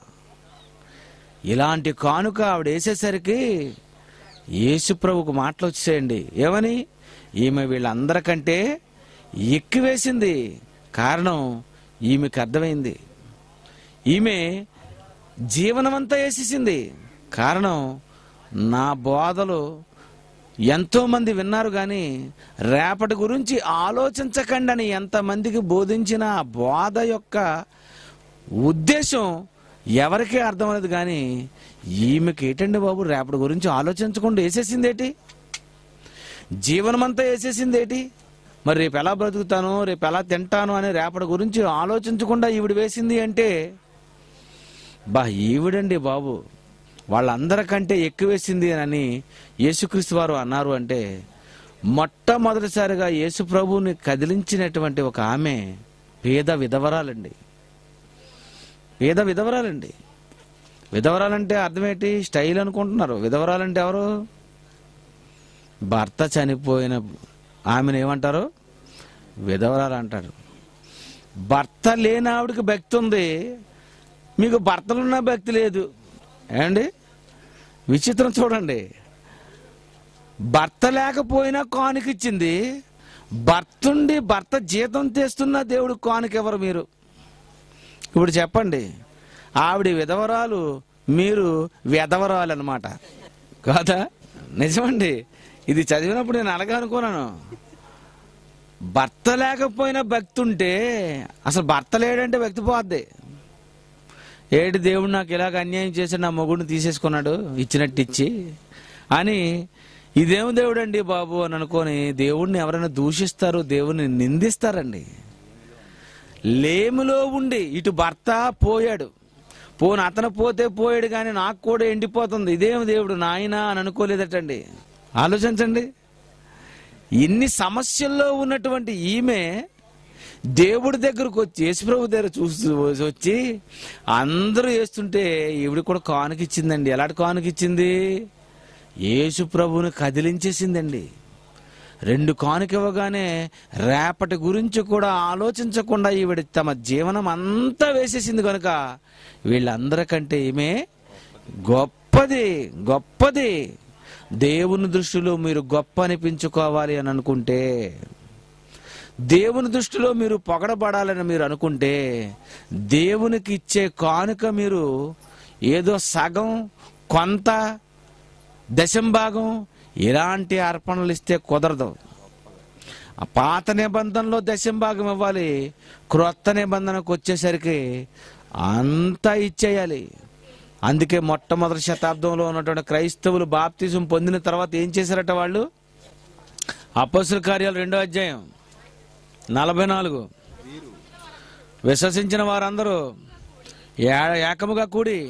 ఇలాంటి కానుక ఆవిడ వేసేసరికి యేసుప్రభుకు మాటలు వచ్చేయండి ఏమని ఈమె వీళ్ళందరికంటే ఎక్కువేసింది కారణం ఈమెకు అర్థమైంది ఈమె జీవనమంతా వేసేసింది కారణం నా బోధలు ఎంతో మంది విన్నారు కానీ రేపటి గురించి ఆలోచించకండి అని ఎంతమందికి బోధించిన ఆ బోధ యొక్క ఉద్దేశం ఎవరికీ అర్థమలేదు కానీ ఈమెకి ఏంటండి బాబు రేపటి గురించి ఆలోచించకుండా వేసేసిందేటి జీవనమంతా వేసేసిందేటి మరి రేపు ఎలా బ్రతుకుతాను రేపు ఎలా తింటాను అని రేపటి గురించి ఆలోచించకుండా ఈవిడ వేసింది అంటే బా ఈవిడండి బాబు వాళ్ళందరికంటే ఎక్కువ వేసింది అని యేసుక్రీస్తు వారు అన్నారు అంటే మొట్టమొదటిసారిగా యేసు ప్రభువుని కదిలించినటువంటి ఒక ఆమె పేద విధవరాలండి పేద విధవరాలండి విధవరాలంటే అర్థమేంటి స్టైల్ అనుకుంటున్నారు విధవరాలంటే ఎవరు భర్త చనిపోయిన ఆమెను ఏమంటారు విధవరాలు అంటారు భర్త లేని ఆవిడకి భక్తి ఉంది మీకు భర్తలున్న భక్తి లేదు ఏమండి విచిత్రం చూడండి భర్త లేకపోయినా కానుకిచ్చింది భర్తుండి భర్త జీతం తెస్తున్న దేవుడు కానుక ఎవరు మీరు ఇప్పుడు చెప్పండి ఆవిడ విధవరాలు మీరు విధవరాలు అనమాట కాదా నిజమండి ఇది చదివినప్పుడు నేను అలాగే అనుకున్నాను భర్త లేకపోయినా భక్తి ఉంటే అసలు భర్త లేడంటే భక్తి పోద్ది ఏడు దేవుడు నాకు ఇలాగ అన్యాయం చేసి నా మొగుడిని తీసేసుకున్నాడు ఇచ్చినట్టు ఇచ్చి అని ఇదేం దేవుడు అండి బాబు అని అనుకొని దేవుడిని ఎవరైనా దూషిస్తారు దేవుడిని నిందిస్తారండి లేములో ఉండి ఇటు భర్త పోయాడు పోను అతను పోతే పోయాడు కానీ నాకు కూడా ఎండిపోతుంది ఇదేం దేవుడు నాయనా అని అనుకోలేదటండి ఆలోచించండి ఇన్ని సమస్యల్లో ఉన్నటువంటి ఈమె దేవుడి దగ్గరకు వచ్చి యేసుప్రభు దగ్గర చూస్తూ వచ్చి అందరూ వేస్తుంటే ఈవిడ కూడా కానుకిచ్చిందండి ఎలాంటి కానుకిచ్చింది యేసు ప్రభువుని కదిలించేసిందండి రెండు కానుక ఇవ్వగానే రేపటి గురించి కూడా ఆలోచించకుండా ఈవిడ తమ జీవనం అంతా వేసేసింది కనుక వీళ్ళందరికంటే ఈమె గొప్పది గొప్పది దేవుని దృష్టిలో మీరు గొప్ప అనిపించుకోవాలి అని అనుకుంటే దేవుని దృష్టిలో మీరు పొగడబడాలని మీరు అనుకుంటే దేవునికి ఇచ్చే కానుక మీరు ఏదో సగం కొంత దశంభాగం ఇలాంటి అర్పణలు ఇస్తే కుదరదు ఆ పాత నిబంధనలో దశంభాగం ఇవ్వాలి క్రొత్త నిబంధనకు వచ్చేసరికి అంతా ఇచ్చేయాలి అందుకే మొట్టమొదటి శతాబ్దంలో ఉన్నటువంటి క్రైస్తవులు బాప్తిజం పొందిన తర్వాత ఏం చేశారట వాళ్ళు అపస్సుల కార్యాలు రెండో అధ్యాయం నలభై నాలుగు వీరు విశ్వసించిన వారందరూ ఏ- ఏకముగా కూడి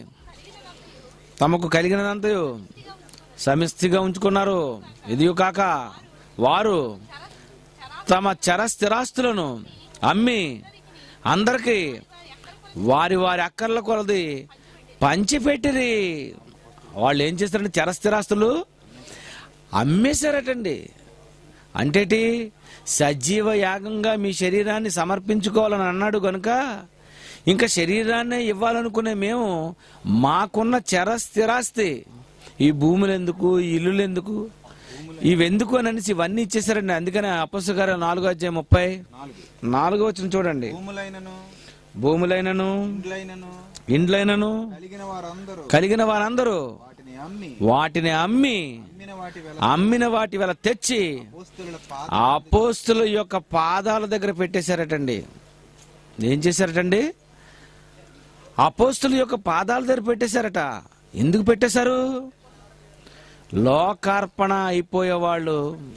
తమకు కలిగినదంతయు సమిష్టిగా ఉంచుకున్నారు ఇదియు కాక వారు తమ చర స్థిరాస్తులను అమ్మి అందరికీ వారి వారి అక్కర్ల కొలది పంచిపెట్టిరి వాళ్ళు ఏం చేస్తారంటే చర స్థిరాస్తులు అమ్మేశారటండి అంటేటి సజీవ యాగంగా మీ శరీరాన్ని సమర్పించుకోవాలని అన్నాడు గనుక ఇంకా శరీరాన్నే ఇవ్వాలనుకునే మేము మాకున్న చర స్థిరాస్తి ఈ భూములు ఎందుకు ఈ ఇల్లులు ఎందుకు ఇవెందుకు అని అనేసి ఇవన్నీ ఇచ్చేసారండి అందుకనే అపస్సుగారు నాలుగో అధ్యాయం ముప్పై నాలుగు నాలుగో వచ్చిన చూడండి భూములైనను భూములైనను ఇండ్లైనను ఇండ్లైనను కలిగిన వారందరూ కలిగిన వారందరూ వాటిని అమ్మి వాటిని అమ్మి అమ్మిన వాటి వెల అమ్మిన వాటి వల్ల తెచ్చి పోస్తుల పాత ఆ అపోస్తుల యొక్క పాదాల దగ్గర పెట్టేశారటండి ఏం చేశారటండి అపోస్తుల యొక్క పాదాల దగ్గర పెట్టేశారట ఎందుకు పెట్టేశారు లోకార్పణ అయిపోయే వాళ్ళు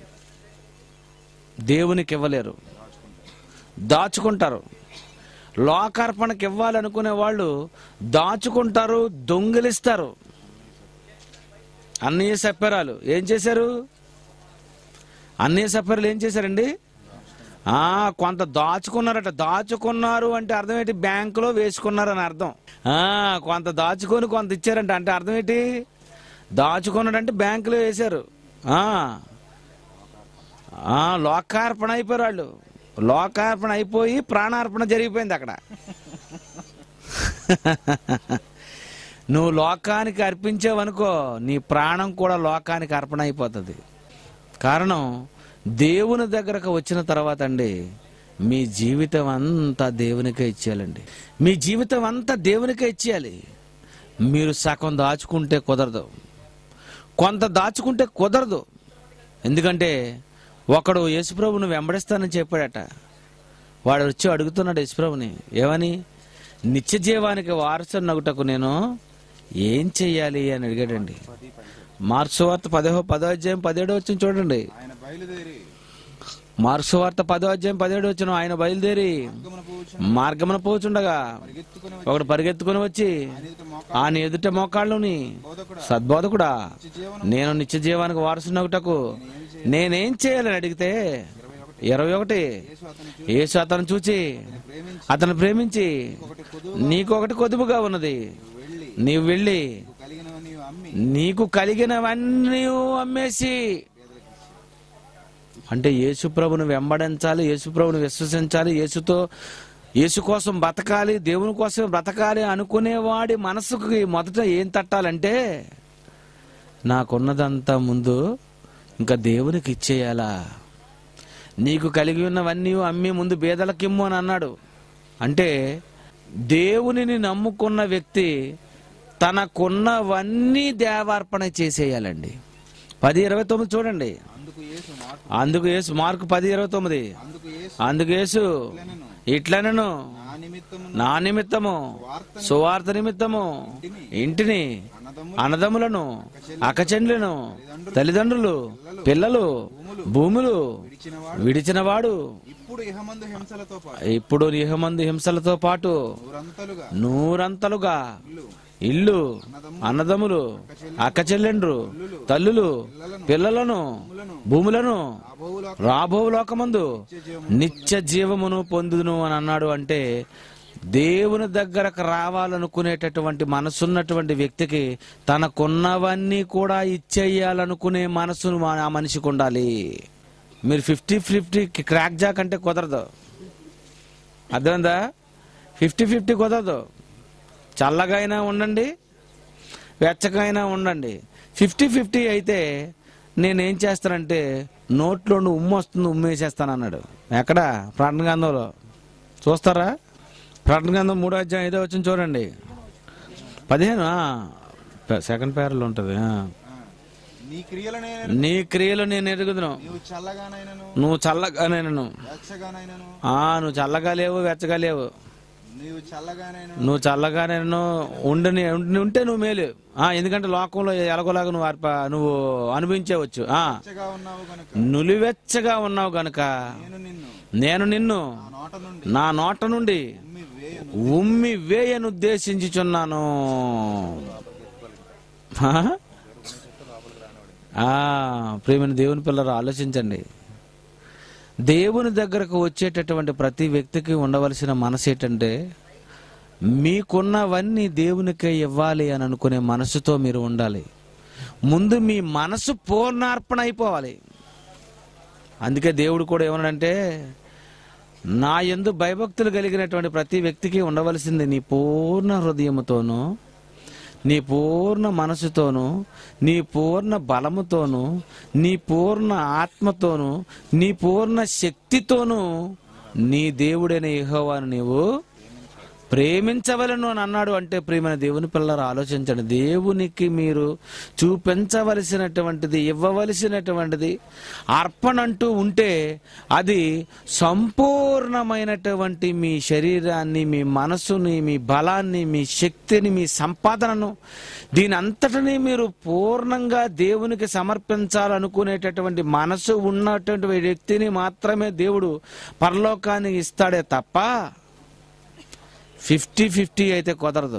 దేవునికి ఇవ్వలేరు దాచుకుంటారు లోకార్పణకి ఇవ్వాలనుకునే వాళ్ళు దాచుకుంటారు దొంగిలిస్తారు అన్నయ్య సప్పెరాలు ఏం చేశారు అన్నయ్య సప్పెరాలు ఏం చేశారండి ఆ కొంత దాచుకున్నారట దాచుకున్నారు అంటే అర్థం ఏంటి బ్యాంకులో వేసుకున్నారని అర్థం ఆ కొంత దాచుకొని కొంత ఇచ్చారంట అంటే అర్థం ఏంటి దాచుకున్నాడంటే బ్యాంకులో వేశారు ఆ ఆ, లోకార్పణ అయిపోయారు వాళ్ళు లోకార్పణ అయిపోయి ప్రాణార్పణ జరిగిపోయింది అక్కడ నువ్వు లోకానికి అర్పించావనుకో నీ ప్రాణం కూడా లోకానికి అర్పణ అయిపోతుంది కారణం దేవుని దగ్గరకు వచ్చిన తర్వాత అండి మీ జీవితం అంతా దేవునికే ఇచ్చేయాలండి మీ జీవితం అంతా దేవునికే ఇచ్చేయాలి మీరు సగం దాచుకుంటే కుదరదు కొంత దాచుకుంటే కుదరదు ఎందుకంటే ఒకడు యేసుప్రభుని వెంబడిస్తానని చెప్పాడట వాడు వచ్చి అడుగుతున్నాడు యేసుప్రభుని ఏమని నిత్య జీవానికి వారసుని నగుటకు నేను ఏం చెయ్యాలి అని అడిగాడండి పది పది మార్క్సు వార్త పదో పదో అధ్యాయం పదిహేడు వచ్చిన చూడండి ఆయన బయలుదేరి మార్క్సు వార్త పదో అధ్యాయం పదిహేడు వచ్చిన ఆయన బయలుదేరి మార్గమున పోవచ్చు మార్గమున పోచుండగా పరిగెత్తుకుని వచ్చి ఒకడు పరిగెత్తుకుని వచ్చి ఆయన ఎదుట మోకా ఆయన ఎదుట మోకాళ్ళుని బోధకుడా సద్బోధకుడా నిత్య జీవనం నేను నిత్య జీవానికి వారసునగుటకు నేనేం చేయాలని అడిగితే ఇరవై ఒకటి యేసు అతని చూసి యేసు అతను చూచి ప్రేమించి అతను ప్రేమించి ఒకటి కొదువు నీకొకటి కొదుపుగా ఉన్నది వెళ్ళి నీవు వెళ్ళి నీకు కలిగినవి నీవు అమ్మి నీకు కలిగినవన్నీ అమ్మేసి అంటే యేసుప్రభుని వెంబడించాలి యేసుప్రభుని విశ్వసించాలి యేసుతో యేసు కోసం బ్రతకాలి దేవుని కోసం బ్రతకాలి అనుకునేవాడి మనసుకి మొదట ఏం తట్టాలంటే నాకున్నదంతా ముందు ఇంకా దేవునికి ఇచ్చేయాలా నీకు కలిగి ఉన్నవన్నీ అమ్మి ముందు బేదలకిమ్ము అని అన్నాడు అంటే దేవునిని నమ్ముకున్న వ్యక్తి తనకున్నవన్నీ దేవార్పణ చేసేయాలండి పది ఇరవై తొమ్మిది చూడండి అందుకు యేసు మార్పు అందుకు యేసు మార్కు పది ఇరవై తొమ్మిది అందుకు యేసు అందుకు యేసు ఇట్లనెను, ఇట్లనను నా నిమిత్తము నా నిమిత్తము వార్త సువార్త నిమిత్తము ఇంటిని అన్నదమ్ము అన్నదమ్ములను అకచెండ్లను తల్లిదండ్రులు పిల్లలు భూములు విడిచినవాడు విడిచినవాడు ఇప్పుడు ఇహమందు హింసలతో పాటు ఇప్పుడు నిహమంది హింసలతో పాటు నూరంతలుగా నూరంతలుగా ఇల్లు ఇల్లు అన్నదమ్ములు అక్కచెల్లెండ్రు తల్లులు పిల్లలను భూములను అబోవుల రాబో లోకమందు నిత్య జీవమును పొందును అని అన్నాడు అంటే దేవుని దగ్గరకు రావాలనుకునేటటువంటి మనసున్నటువంటి వ్యక్తికి తనకున్నవన్నీ కూడా ఇచ్చేయాలనుకునే మనసును మా- ఆ మనిషికి ఉండాలి మీరు ఫిఫ్టీ ఫిఫ్టీ క్రాక్ జాక్ అంటే కుదరదు అర్థమైందా ఫిఫ్టీ ఫిఫ్టీ కుదరదు చల్లగా అయినా ఉండండి వెచ్చగా అయినా ఉండండి ఫిఫ్టీ ఫిఫ్టీ అయితే నేనేం చేస్తానంటే నోట్లో నుండి ఉమ్ము వస్తుంది ఉమ్మేసేస్తాను అన్నాడు ఎక్కడ ప్రకటన గ్రంథంలో చూస్తారా ప్రకటన గ్రంథం మూడో అధ్యాయం ఐదో వచ్చిన చూడండి పదిహేను ఆ. పె- సెకండ్ పేర్లో ఉంటుంది ఆ. ఆ, నీ క్రియలనే నీ క్రియలు నేను ఎరుగుదును నీవు చల్లగానైనను నువ్వు చల్లగానైనను వెచ్చగానైనను ఆ నువ్వు చల్లగా లేవు వెచ్చగా లేవు నీవు చల్లగానైనను నువ్వు చల్లగానే ఉండని ఉండి- ఉంటే నువ్వు మేలు ఆ ఎందుకంటే లోకంలో ఎలాగోలాగా నువ్వు అర్ప నువ్వు అనుభవించవచ్చు ఆ వెచ్చగా ఉన్నావు గనుక నులివెచ్చగా ఉన్నావు గనుక నేను నిన్ను నేను నిన్ను నా నోట నుండి నా నోట నుండి ఉమ్మి వేయను ఉమ్మి వేయను ఉద్దేశించుచున్నాను ఆ? ఆ, ప్రేమైన దేవుని పిల్లలు ఆలోచించండి దేవుని దగ్గరకు వచ్చేటటువంటి ప్రతి వ్యక్తికి ఉండవలసిన మనసు ఏంటంటే మీకున్నవన్నీ దేవునికే ఇవ్వాలి అని అనుకునే మనసుతో మీరు ఉండాలి ముందు మీ మనసు పూర్ణార్పణ అయిపోవాలి అందుకే దేవుడు కూడా ఏమన్నాడంటే నా ఎందు భయభక్తులు కలిగినటువంటి ప్రతి వ్యక్తికి ఉండవలసింది నీ పూర్ణ హృదయముతోనూ నీ పూర్ణ మనసుతోనూ నీ పూర్ణ బలముతోనూ నీ పూర్ణ ఆత్మతోనూ నీ పూర్ణ శక్తితోనూ నీ దేవుడైన యెహోవాను నీవు ప్రేమించవలను అని అన్నాడు అంటే ప్రియమైన దేవుని పిల్లలు ఆలోచించండి దేవునికి మీరు చూపించవలసినటువంటిది ఇవ్వవలసినటువంటిది అర్పణ అంటూ ఉంటే అది సంపూర్ణమైనటువంటి మీ శరీరాన్ని మీ మనసుని మీ బలాన్ని మీ శక్తిని మీ సంపాదనను దీని అంతటినీ మీరు పూర్ణంగా దేవునికి సమర్పించాలనుకునేటటువంటి మనసు ఉన్నటువంటి వ్యక్తిని మాత్రమే దేవుడు పరలోకానికి ఇస్తాడే తప్ప ఫిఫ్టీ ఫిఫ్టీ అయితే కుదరదు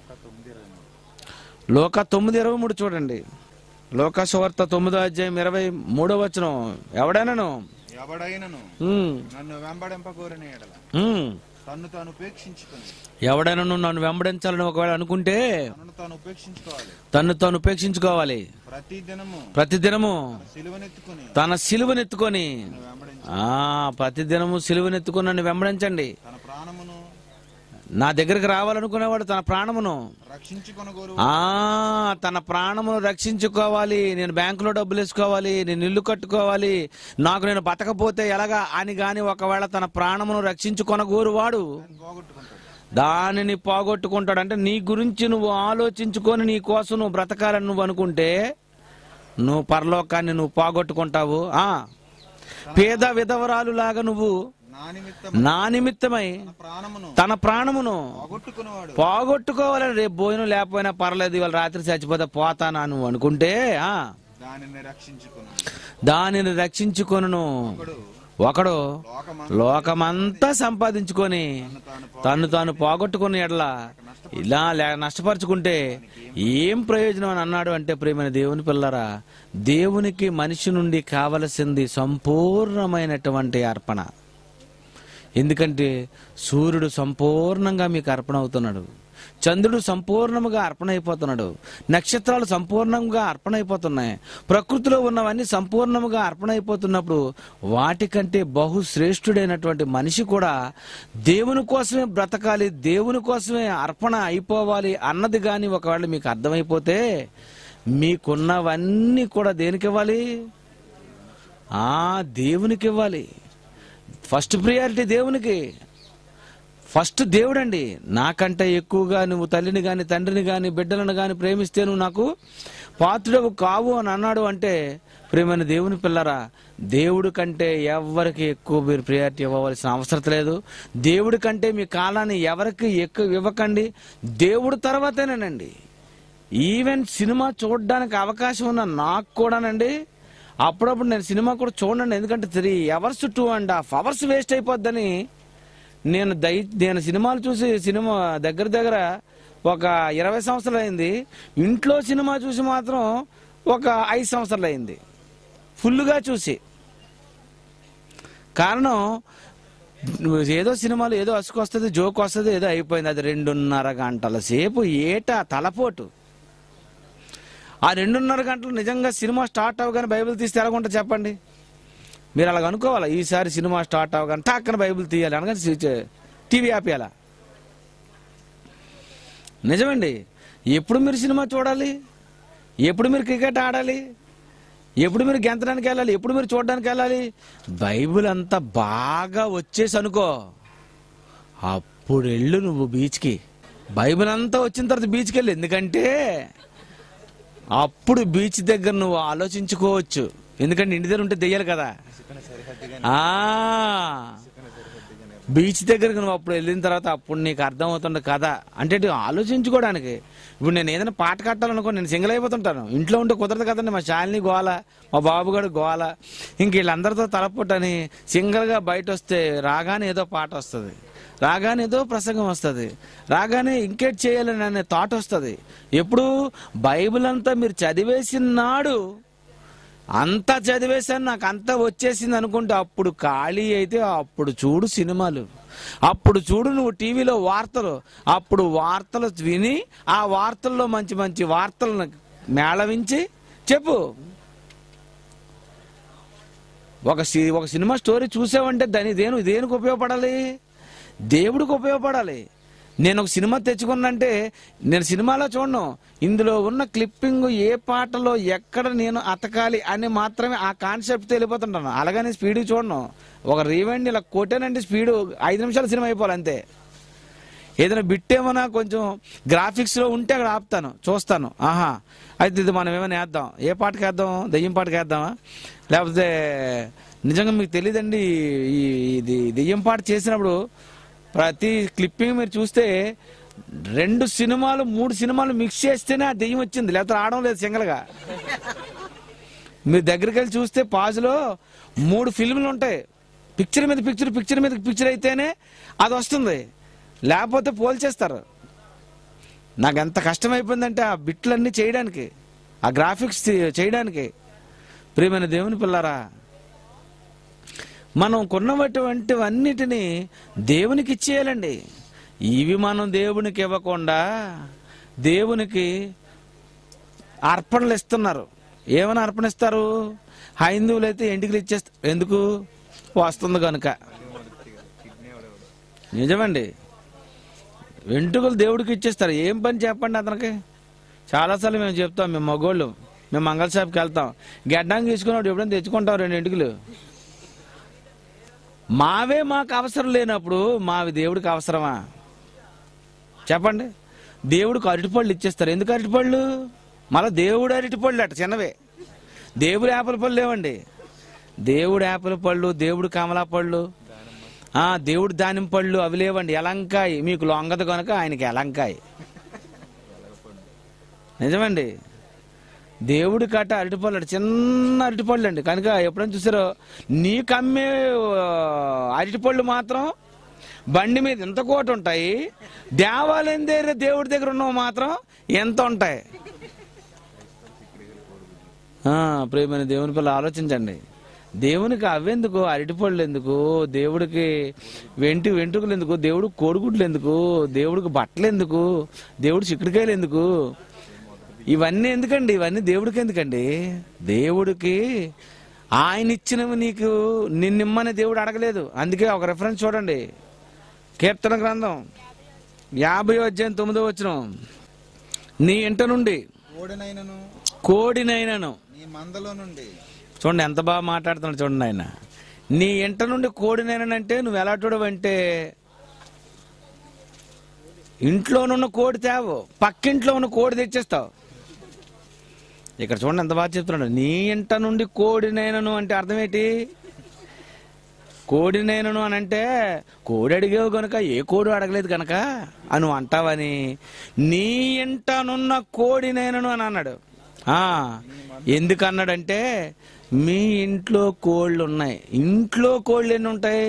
లోక తొమ్మిది ఇరవై మూడు చూడండి లోక సువార్త తొమ్మిదో అధ్యాయం ఇరవై మూడో వచనం ఎవడైనాను ఎవడైనను ఉమ్, నన్ను వెంబడింప కోరిన ఎడల ఉమ్, తన్ను తాను ఉపేక్షించుకుని ఎవడైనాను నన్ను వెంబడించాలని ఒకవేళ అనుకుంటే తనను తాను ఉపేక్షించుకోవాలి తన్ను తాను ఉపేక్షించుకోవాలి ప్రతి దినము ప్రతిదినము సిలువనెత్తుకుని తన సిలువనెత్తుకొని నన్ను వెంబడించి ఆ ప్రతిదినము సిలువనెత్తుకొని నన్ను వెంబడించండి తన ప్రాణమును నా దగ్గరికి రావాలనుకునేవాడు తన ప్రాణమును రక్షించుకొనగోరు ఆ తన ప్రాణమును రక్షించుకోవాలి నేను బ్యాంకులో డబ్బులు వేసుకోవాలి నేను ఇల్లు కట్టుకోవాలి నాకు నేను బతకపోతే ఎలాగా అని గాని ఒకవేళ తన ప్రాణమును రక్షించుకొనగోరువాడు దాన్ని పోగొట్టుకుంటాడు దానిని పోగొట్టుకుంటాడు అంటే నీ గురించి నువ్వు ఆలోచించుకొని నీ కోసం నువ్వు బ్రతకాలని నువ్వు అనుకుంటే నువ్వు పరలోకాన్ని నువ్వు పోగొట్టుకుంటావు ఆ పేద విధవరాలు లాగా నువ్వు నా నిమిత్తం నా నిమిత్తమై తన ప్రాణమును తన ప్రాణమును పోగొట్టుకునేవాడు పోగొట్టుకోవాలని రేపు భోజనం లేకపోయినా పర్లేదు ఇవాళ రాత్రి చచ్చిపోతే పోతానా నువ్వు అనుకుంటే ఆ దానిని రక్షించుకును దానిని రక్షించుకొనును ఒకడు ఒకడు లోకమంతా లోకమంతా సంపాదించుకొని తాను తను తాను పోగొట్టుకుని ఎడల ఇలా లే- నష్టపరుచుకుంటే ఏం ప్రయోజనం అని అన్నాడు అంటే ప్రియమైన దేవుని పిల్లరా దేవునికి మనిషి నుండి కావలసింది సంపూర్ణమైనటువంటి అర్పణ ఎందుకంటే సూర్యుడు సంపూర్ణంగా మీకు అర్పణ అవుతున్నాడు చంద్రుడు సంపూర్ణముగా అర్పణ అయిపోతున్నాడు నక్షత్రాలు సంపూర్ణంగా అర్పణ అయిపోతున్నాయి ప్రకృతిలో ఉన్నవన్నీ సంపూర్ణముగా అర్పణ అయిపోతున్నప్పుడు వాటికంటే బహు శ్రేష్ఠుడైనటువంటి మనిషి కూడా దేవుని కోసమే బ్రతకాలి దేవుని కోసమే అర్పణ అయిపోవాలి అన్నది కానీ ఒకవేళ మీకు అర్థమైపోతే మీకున్నవన్నీ కూడా దేనికి ఇవ్వాలి ఆ దేవునికి ఇవ్వాలి ఫస్ట్ ప్రియారిటీ దేవునికి ఫస్ట్ దేవుడండి నాకంటే ఎక్కువగా నువ్వు తల్లిని గాని తండ్రిని గాని బిడ్డలను గాని ప్రేమిస్తే నువ్వు నాకు పాత్రుడవు కావు అని అన్నాడు అంటే ప్రేమైన దేవుని పిల్లరా దేవుడి కంటే ఎవరికి ఎక్కువ మీరు ప్రియారిటీ ఇవ్వవలసిన అవసరం లేదు దేవుడి కంటే మీ కాలాన్ని ఎవరికి ఎక్కువ ఇవ్వకండి దేవుడు తర్వాతేనండి ఈవెన్ సినిమా చూడడానికి అవకాశం ఉన్న నాకు కూడానండి అప్పుడప్పుడు నేను సినిమా కూడా చూడండి ఎందుకంటే three hours two and half hours waste అయిపోద్దని నేను దై నేను సినిమాలు చూసి సినిమా దగ్గర దగ్గర ఒక ఇరవై సంవత్సరాలు అయింది ఇంట్లో సినిమా చూసి మాత్రం ఒక ఐదు సంవత్సరాలు అయింది ఫుల్గా చూసి కారణం నువ్వు ఏదో సినిమాలు ఏదో అసుకు వస్తుంది జోక్ వస్తుంది ఏదో అయిపోయింది అది రెండున్నర గంటల సేపు ఏటా తలపోటు ఆ రెండున్నర గంటలు నిజంగా సినిమా స్టార్ట్ అవ్వగానే బైబిల్ తీస్తే ఎలాగుంటా చెప్పండి మీరు అలాగ అనుకోవాలా ఈసారి సినిమా స్టార్ట్ అవ్వగానే టాక్కన బైబిల్ తీయాలి అనగానే టీవీ ఆపేయాలా నిజమండి ఎప్పుడు మీరు సినిమా చూడాలి ఎప్పుడు మీరు క్రికెట్ ఆడాలి ఎప్పుడు మీరు గెంతడానికి వెళ్ళాలి ఎప్పుడు మీరు చూడడానికి వెళ్ళాలి బైబిల్ అంతా బాగా వచ్చేసి అనుకో అప్పుడు వెళ్ళు నువ్వు బీచ్కి బైబిల్ అంతా వచ్చిన తర్వాత బీచ్కి వెళ్ళు ఎందుకంటే అప్పుడు బీచ్ దగ్గర నువ్వు ఆలోచించుకోవచ్చు ఎందుకంటే ఇంటి దగ్గర ఉంటే దెయ్యాలి కదా సరిహద్దుగా ఆ బీచ్ దగ్గరకు నువ్వు అప్పుడు వెళ్ళిన తర్వాత అప్పుడు నీకు అర్థం అవుతుంది కదా అంటే ఇటు ఆలోచించుకోవడానికి ఇప్పుడు నేను ఏదైనా పాట కట్టాలనుకో నేను సింగిల్ అయిపోతుంటాను ఇంట్లో ఉంటే కుదరదు కదండి మా శాలిని గోల మా బాబుగాడు గోల ఇంక వీళ్ళందరితో తలపుట్టని సింగిల్గా బయట వస్తే రాగానే ఏదో పాట వస్తుంది రాగానే ఏదో ప్రసంగం వస్తుంది రాగానే ఇంకేట్ చేయాలని అనే థాట్ వస్తుంది ఎప్పుడు బైబిల్ అంతా మీరు చదివేసిన నాడు అంతా చదివేశాను నాకు అంతా వచ్చేసింది అనుకుంటే అప్పుడు ఖాళీ అయితే అప్పుడు చూడు సినిమాలు అప్పుడు చూడు నువ్వు టీవీలో వార్తలు అప్పుడు వార్తలు విని ఆ వార్తల్లో మంచి మంచి వార్తలను మేళవించి చెప్పు ఒక సి- ఒక సినిమా స్టోరీ చూసావంటే దాని దేని దేనికి ఉపయోగపడాలి దేవుడికి ఉపయోగపడాలి నేను ఒక సినిమా తెచ్చుకున్నంటే నేను సినిమాలో చూడను ఇందులో ఉన్న క్లిప్పింగ్ ఏ పాటలో ఎక్కడ నేను అతకాలి అని మాత్రమే ఆ కాన్సెప్ట్ వెళ్ళిపోతుంటాను అలాగని స్పీడ్ చూడను ఒక రీవెండ్ ఇలా కొట్టానంటే స్పీడ్ ఐదు నిమిషాల సినిమా అయిపోవాలి అంతే ఏదైనా బిట్టేమన్నా కొంచెం గ్రాఫిక్స్లో ఉంటే అక్కడ ఆపుతాను చూస్తాను ఆహా అయితే ఇది మనం ఏమైనా వేద్దాం ఏ పాటకి వేద్దాం దెయ్యం పాటకి వేద్దామా లేకపోతే నిజంగా మీకు తెలియదండి ఈ ఇది దెయ్యం పాట చేసినప్పుడు ప్రతి క్లిప్పింగ్ మీరు చూస్తే రెండు సినిమాలు మూడు సినిమాలు మిక్స్ చేస్తేనే ఆ దెయ్యం వచ్చింది లేకపోతే ఆడడం లేదు సింగల్గా మీరు దగ్గరికి వెళ్ళి చూస్తే పాజులో మూడు ఫిల్మ్లు ఉంటాయి పిక్చర్ మీద పిక్చర్ పిక్చర్ మీద పిక్చర్ అయితేనే అది వస్తుంది లేకపోతే పోల్చేస్తారు నాకు ఎంత కష్టమైపోయిందంటే ఆ బిట్లన్నీ చేయడానికి ఆ గ్రాఫిక్స్ చేయడానికి ప్రియమైన దేవుని పిల్లారా మనం కొన్నటువంటివన్నిటిని దేవునికి ఇచ్చేయాలండి ఇవి మనం దేవునికి ఇవ్వకుండా దేవునికి అర్పణలు ఇస్తున్నారు ఏమని అర్పణ ఇస్తారు హైందువులు అయితే ఎంటికలు ఇచ్చేస్తారు ఎందుకు వస్తుంది కనుక నిజమండి వెంట్రుకలు దేవుడికి ఇచ్చేస్తారు ఏం పని చెప్పండి అతనికి చాలాసార్లు మేము చెప్తాం మేము మగోళ్ళు మేము మంగళ షాప్కి వెళ్తాం గడ్డానికి తీసుకున్నాడు ఎప్పుడైనా తెచ్చుకుంటాం రెండు ఎంటుకలు మావే మాకు అవసరం లేనప్పుడు మావి దేవుడికి అవసరమా చెప్పండి దేవుడికి అరటిపళ్ళు ఇచ్చేస్తారు ఎందుకు అరటిపళ్ళు మళ్ళీ దేవుడు అరటిపళ్ళు అట చిన్నవే దేవుడు యాపిల్ పళ్ళు లేవండి దేవుడు యాపిల్ పళ్ళు దేవుడు కమలా పళ్ళు ఆ దేవుడు దానిమ్మ పళ్ళు అవి లేవండి ఎలంకాయ మీకు లొంగదు కనుక ఆయనకి ఎలంకాయ నిజమండి దేవుడి కట్ట అరటిపళ్ళు అట చిన్న అరటిపళ్ళు అండి కనుక ఎప్పుడైనా చూసారో నీకు అమ్మే ఆ, అరటిపళ్ళు మాత్రం బండి మీద ఎంత కోట ఉంటాయి దేవాలయం దగ్గర దేవుడి దగ్గర ఉన్నవి మాత్రం ఎంత ఉంటాయి ఆ, ప్రియమైన దేవుని పిల్ల ఆలోచించండి దేవునికి అవెందుకు అరటిపళ్ళు ఎందుకు దేవుడికి వెంటి వెంట్రుకలు ఎందుకు దేవుడు కోడిగుడ్లు ఎందుకు దేవుడికి బట్టలు ఎందుకు దేవుడు చిక్కుడుకాయలు ఎందుకు ఇవన్నీ ఎందుకండి ఇవన్నీ దేవుడికి ఎందుకండి దేవుడికి ఆయన ఇచ్చినవి నీకు నిన్నిమ్మని దేవుడు అడగలేదు అందుకే ఒక రెఫరెన్స్ చూడండి కీర్తన గ్రంథం యాభై అధ్యాయం తొమ్మిదో వచ్చిన నీ ఇంట నుండి ఓడనైనను కోడినైనను నీ మందలో నుండి చూడండి ఎంత బాగా మాట్లాడుతున్నాడు చూడండి ఆయన నీ ఇంట నుండి కోడినైనంటే నువ్వు ఎలా చూడవంటే ఇంట్లోనున్న కోడి తేవు పక్కింట్లో ఉన్న కోడి తెచ్చేస్తావు ఇక్కడ చూడండి ఎంత బాగా చెప్తున్నాడు నీ ఇంట నుండి కోడినైనను అంటే అర్థం ఏంటి కోడినైనను అని అంటే కోడి అడిగావు గనుక ఏ కోడి అడగలేదు కనుక అని నువ్వు అంటావని నీ ఇంటనున్న కోడినైనను అని అన్నాడు ఆ ఎందుకు అన్నాడంటే మీ ఇంట్లో కోళ్ళు ఉన్నాయి ఇంట్లో కోళ్ళు ఎన్ని ఉంటాయి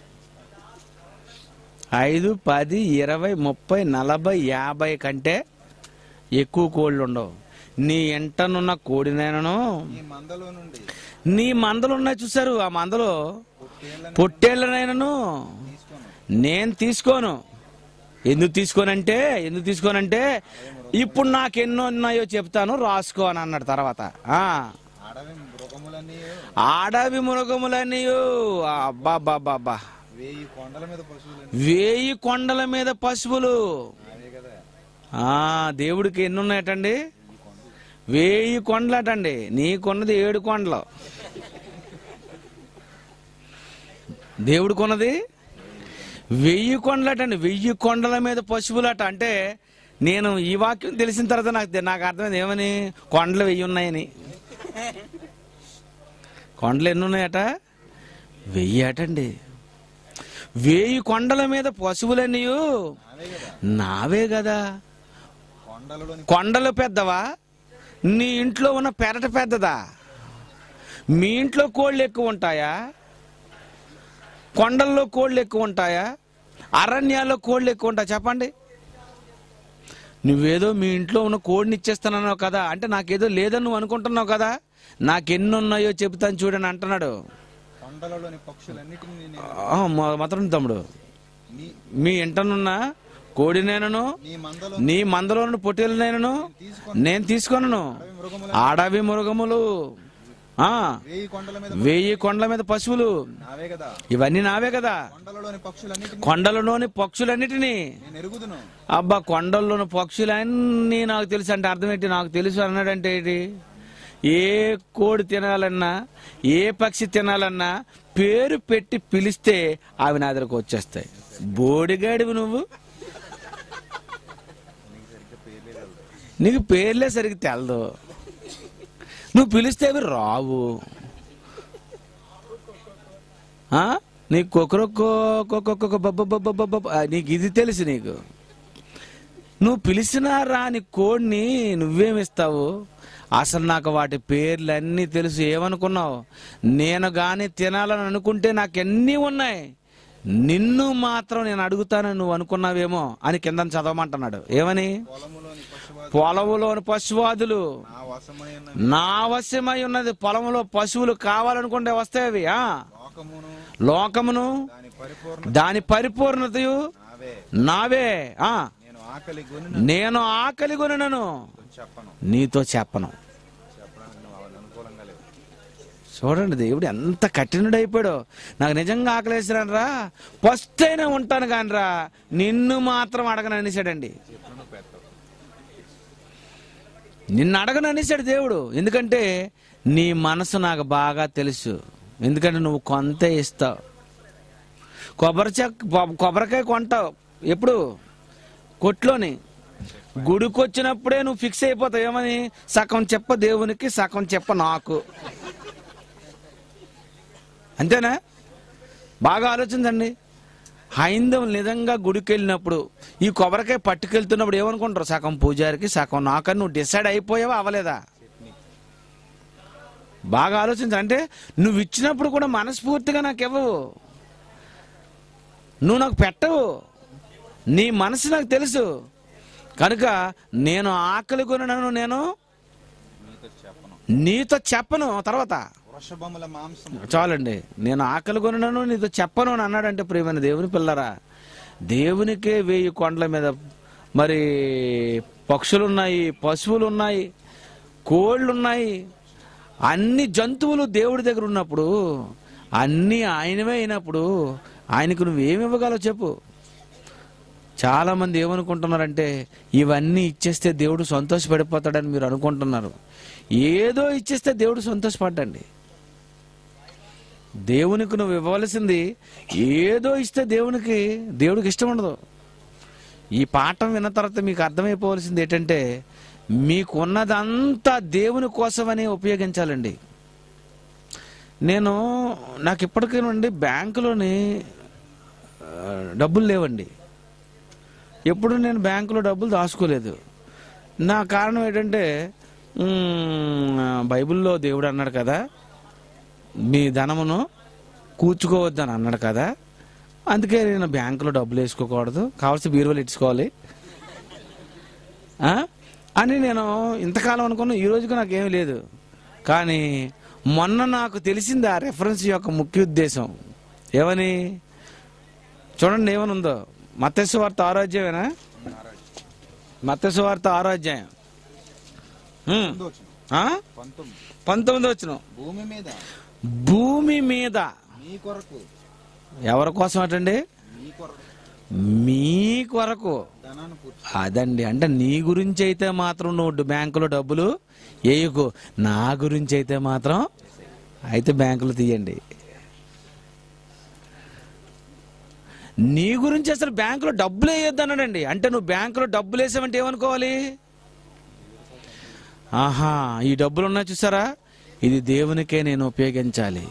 ఐదు పది ఇరవై ముప్పై నలభై యాభై కంటే ఎక్కువ కోళ్ళు ఉండవు నీ ఎంటనున్న కోడినైనను నీ మందలో నుండి నీ మందలు ఉన్నాయి చూసారు ఆ మందలో పొట్టేళ్లను పొట్టేళ్ళనైనను తీసుకోను నేను తీసుకోను ఎందుకు తీసుకోనంటే ఎందుకు తీసుకోనంటే ఇప్పుడు నాకు ఎన్నో ఉన్నాయో చెప్తాను రాసుకో అని అన్నాడు తర్వాత ఆ అడవి మృగములన్నీ ఆడవి మృగములన్నీయు అబ్బా అబ్బా అబ్బా వేయి కొండల మీద పశువులన్నీ వేయి కొండల మీద పశువులు అవే కదా ఆ దేవుడికి ఎన్ని ఉన్నాయటండి వేయి కొండలటండి నీకున్నది ఏడు కొండలు దేవుడు కొన్నది వెయ్యి కొండలటండి వెయ్యి కొండల మీద పశువులట అంటే నేను ఈ వాక్యం తెలిసిన తర్వాత నాకు నాకు అర్థమైంది ఏమని కొండలు వెయ్యి ఉన్నాయని కొండలు ఎన్ని ఉన్నాయట వెయ్యి అటండి వేయి కొండల మీద పశువులన్నీయు అవే కదా నావే కదా కొండలలోని కొండలు పెద్దవా నీ ఇంట్లో ఉన్న పెరట పెద్దదా మీ ఇంట్లో కోళ్ళు ఎక్కువ ఉంటాయా కొండల్లో కోళ్ళు ఎక్కువ ఉంటాయా అరణ్యాల్లో కోళ్ళు ఎక్కువ ఉంటాయా చెప్పండి నువ్వేదో మీ ఇంట్లో ఉన్న కోడిని ఇచ్చేస్తానన్నావు కదా అంటే నాకేదో లేదని నువ్వు అనుకుంటున్నావు కదా నాకెన్ని ఉన్నాయో చెబుతాను చూడని అంటున్నాడు కొండలలోని పక్షులన్నిటిని నేను ఆ, మొ- మొత్తం తమ్ముడు నీ మీ ఇంటనున్న కోడినేనను నీ మందలో నీ మందలోని పొట్టేలనైనను తీసుకొని నేను తీసుకొనను అడవి మృగముల ఆడవి మృగములు ఆ వేయి కొండల మీద వెయ్యి కొండల మీద పశువులు నావే కదా ఇవన్నీ నావే కదా కొండలలోని పక్షులన్నిటిని కొండలలోని పక్షులన్నిటినీ నేను ఎరుగుదును అబ్బా కొండల్లోని పక్షులన్నీ నాకు తెలుసు అంటే అర్థం ఏంటి నాకు తెలుసు అన్నాడంటే ఏంటి ఏ కోడి తినాలన్నా ఏ పక్షి తినాలన్నా పేరు పెట్టి పిలిస్తే అవి నా దగ్గరకు వచ్చేస్తాయి బోడిగాడివి నువ్వు నీకు పేర్లే సరిగ్గా తెలదు నువ్వు పిలిస్తే అవి రావు ఆ? నీకు కొకరొక్కో కొక్కొక్క బబ్బ బబ్బ బబ్బ ఆ, నీకు ఇది తెలుసు నీకు నువ్వు పిలిచినా రాని కోడిని నువ్వేమిస్తావు అసలు నాకు వాటి పేర్లన్నీ తెలుసు ఏమనుకున్నావు నేను గాని తినాలని అనుకుంటే నాకు ఎన్ని ఉన్నాయి నిన్ను మాత్రం నేను అడుగుతానని నువ్వు అనుకున్నావేమో అని కింద చదవమంటున్నాడు ఏమని పొలములోని పశువాది పొలములోని పశువాదులు నా వశమై ఉన్న నా అవశ్యమై ఉన్నది పొలంలో పశువులు కావాలనుకుంటే వస్తాయి అవి ఆ లోకమును లోకమును దాని పరిపూర్ణ దాని పరిపూర్ణతయు నావే నావే ఆ నేను ఆకలి గొని నేను ఆకలి కొనను చెప్పను నీతో చెప్పను చెప్పడానికి నువ్వు అవన్నీ అనుకూలంగా లేవు చూడండి దేవుడు ఎంత కఠినుడైపోయాడో నాకు నిజంగా ఆకలేసిరాను రా ఫస్ట్ అయినా ఉంటాను కాని రా నిన్ను మాత్రం అడగను అనేసాడండి చెట్లు నువ్వు పెట్టవు నిన్ను అడగను అనేసాడు దేవుడు ఎందుకంటే నీ మనసు నాకు బాగా తెలుసు ఎందుకంటే నువ్వు కొంత ఇస్తావు కొబ్బరి చెక్ కొ- కొబ్బరికాయ కొంటావు ఎప్పుడు కొట్లోని గుడికి వచ్చినప్పుడే నువ్వు ఫిక్స్ అయిపోతావు ఏమని సగం చెప్ప దేవునికి సగం చెప్ప నాకు అంతేనా బాగా ఆలోచించండి హైందవులు నిజంగా గుడికి వెళ్ళినప్పుడు ఈ కొబ్బరికాయ పట్టుకెళ్తున్నప్పుడు ఏమనుకుంటారు సగం పూజారికి సగం నాకని నువ్వు డిసైడ్ అయిపోయావా అవలేదా బాగా ఆలోచించు అంటే నువ్వు ఇచ్చినప్పుడు కూడా మనస్ఫూర్తిగా నాకు ఇవ్వవు నువ్వు నాకు పెట్టవు నీ మనసు నాకు తెలుసు కనుక నేను ఆకలి కొనను నేను నీతో చెప్పను నీతో చెప్పను తర్వాత వృషభముల మాంసం చాలండి నేను ఆకలి కొనను నీతో చెప్పను అని అన్నాడంటే ప్రియమైన దేవుని పిల్లరా దేవునికే వేయి కొండల మీద మరి పక్షులు ఉన్నాయి పశువులు ఉన్నాయి కోళ్ళు ఉన్నాయి అన్ని జంతువులు దేవుడి దగ్గర ఉన్నప్పుడు అన్నీ ఆయనవే అయినప్పుడు ఆయనకు నువ్వేమి ఇవ్వగలవు చెప్పు చాలా మంది ఏమనుకుంటున్నారంటే ఇవన్నీ ఇచ్చేస్తే దేవుడు సంతోషపడిపోతాడని మీరు అనుకుంటున్నారు ఏదో ఇచ్చేస్తే దేవుడు సంతోషపడ్డండి దేవునికి నువ్వు ఇవ్వవలసింది ఏదో ఇస్తే దేవునికి దేవుడికి ఇష్టం ఉండదు ఈ పాఠం విన్న తర్వాత మీకు అర్థమైపోవలసింది ఏంటంటే మీకున్నదంతా దేవుని కోసమని ఉపయోగించాలండి నేను నాకు ఇప్పటికీ నుండి బ్యాంకులోని ఆ, డబ్బులు లేవండి ఎప్పుడు నేను బ్యాంకులో డబ్బులు దాచుకోలేదు నా కారణం ఏంటంటే మ్, బైబిల్లో దేవుడు అన్నాడు కదా మీ ధనమును కూర్చుకోవద్దని అన్నాడు కదా అందుకే నేను బ్యాంకులో డబ్బులు వేసుకోకూడదు కావాల్సి బీరువాలు ఇచ్చుకోవాలి ఆ? అని నేను ఇంతకాలం అనుకున్నా ఈ రోజుకి నాకేమీ లేదు కానీ మొన్న నాకు తెలిసింది ఆ రెఫరెన్స్ యొక్క ముఖ్య ఉద్దేశం ఏమని చూడండి ఏమని ఉందో మత్స్య వార్త ఆరోగ్యమేనా మత్స్య వార్త ఆరోగ్యం ముందు వచ్చిన పంతొమ్మిది పంతొమ్మిది వచ్చిన భూమి మీద భూమి మీద మీ కొరకు ఎవరి కోసం అటండి మీ కొరకు మీ కొరకు ధనాన్ని కూర్చు అదండి అంటే నీ గురించి అయితే మాత్రం నువ్వు బ్యాంకులో డబ్బులు వేయకు నా గురించి అయితే మాత్రం అయితే బ్యాంకులో తీయండి నీ గురించి అసలు బ్యాంకులో డబ్బులు వేయొద్దు అన్నాడండి అంటే నువ్వు బ్యాంకులో డబ్బులు వేసావంటే ఏమనుకోవాలి ఆహా ఈ డబ్బులు ఉన్నాయి చూసారా ఇది దేవునికే నేను ఉపయోగించాలి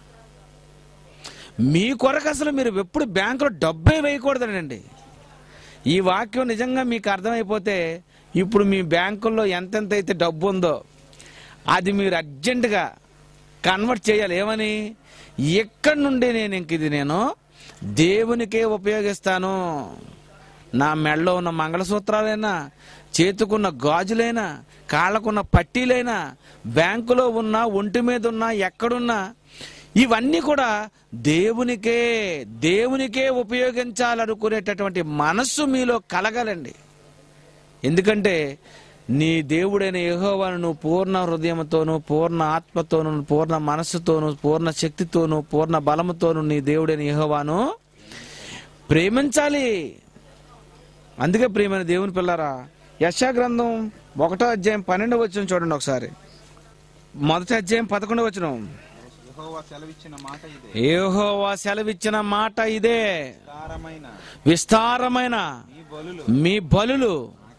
మీ కొరకు అసలు మీరు ఎప్పుడు బ్యాంకులో డబ్బే వేయకూడదండి ఈ వాక్యం నిజంగా మీకు అర్థమైపోతే ఇప్పుడు మీ బ్యాంకుల్లో ఎంతెంత అయితే డబ్బు ఉందో అది మీరు అర్జెంటుగా కన్వర్ట్ చేయాలి ఏమని ఎక్కడి నుండి నేను ఇంక ఇది నేను దేవునికే ఉపయోగిస్తాను నా మెడలో ఉన్న మంగళసూత్రాలైనా చేతుకున్న గాజులైనా కాళ్ళకున్న పట్టీలైనా బ్యాంకులో ఉన్న ఒంటి మీద ఉన్న ఎక్కడున్నా ఇవన్నీ కూడా దేవునికే దేవునికే ఉపయోగించాలనుకునేటటువంటి మనస్సు మీలో కలగాలండి ఎందుకంటే నీ దేవుడైన యెహోవాను నువ్వు పూర్ణ హృదయంతోను పూర్ణ ఆత్మతోను పూర్ణ మనస్సుతోను పూర్ణ శక్తితోను పూర్ణ బలముతోను నీ దేవుడైన యెహోవాను ప్రేమించాలి అందుకే ప్రియమైన దేవుని పిల్లరా యశా గ్రంథం ఒకటో అధ్యాయం పన్నెండు వచ్చిన చూడండి ఒకసారి మొదటి అధ్యాయం పదకొండు వచ్చిన యెహోవా సెలవిచ్చిన మాట ఇదే ఏహోవా సెలవిచ్చిన మాట ఇదే విస్తారమైన విస్తారమైన మీ బలులు మీ బలులు నాకేలా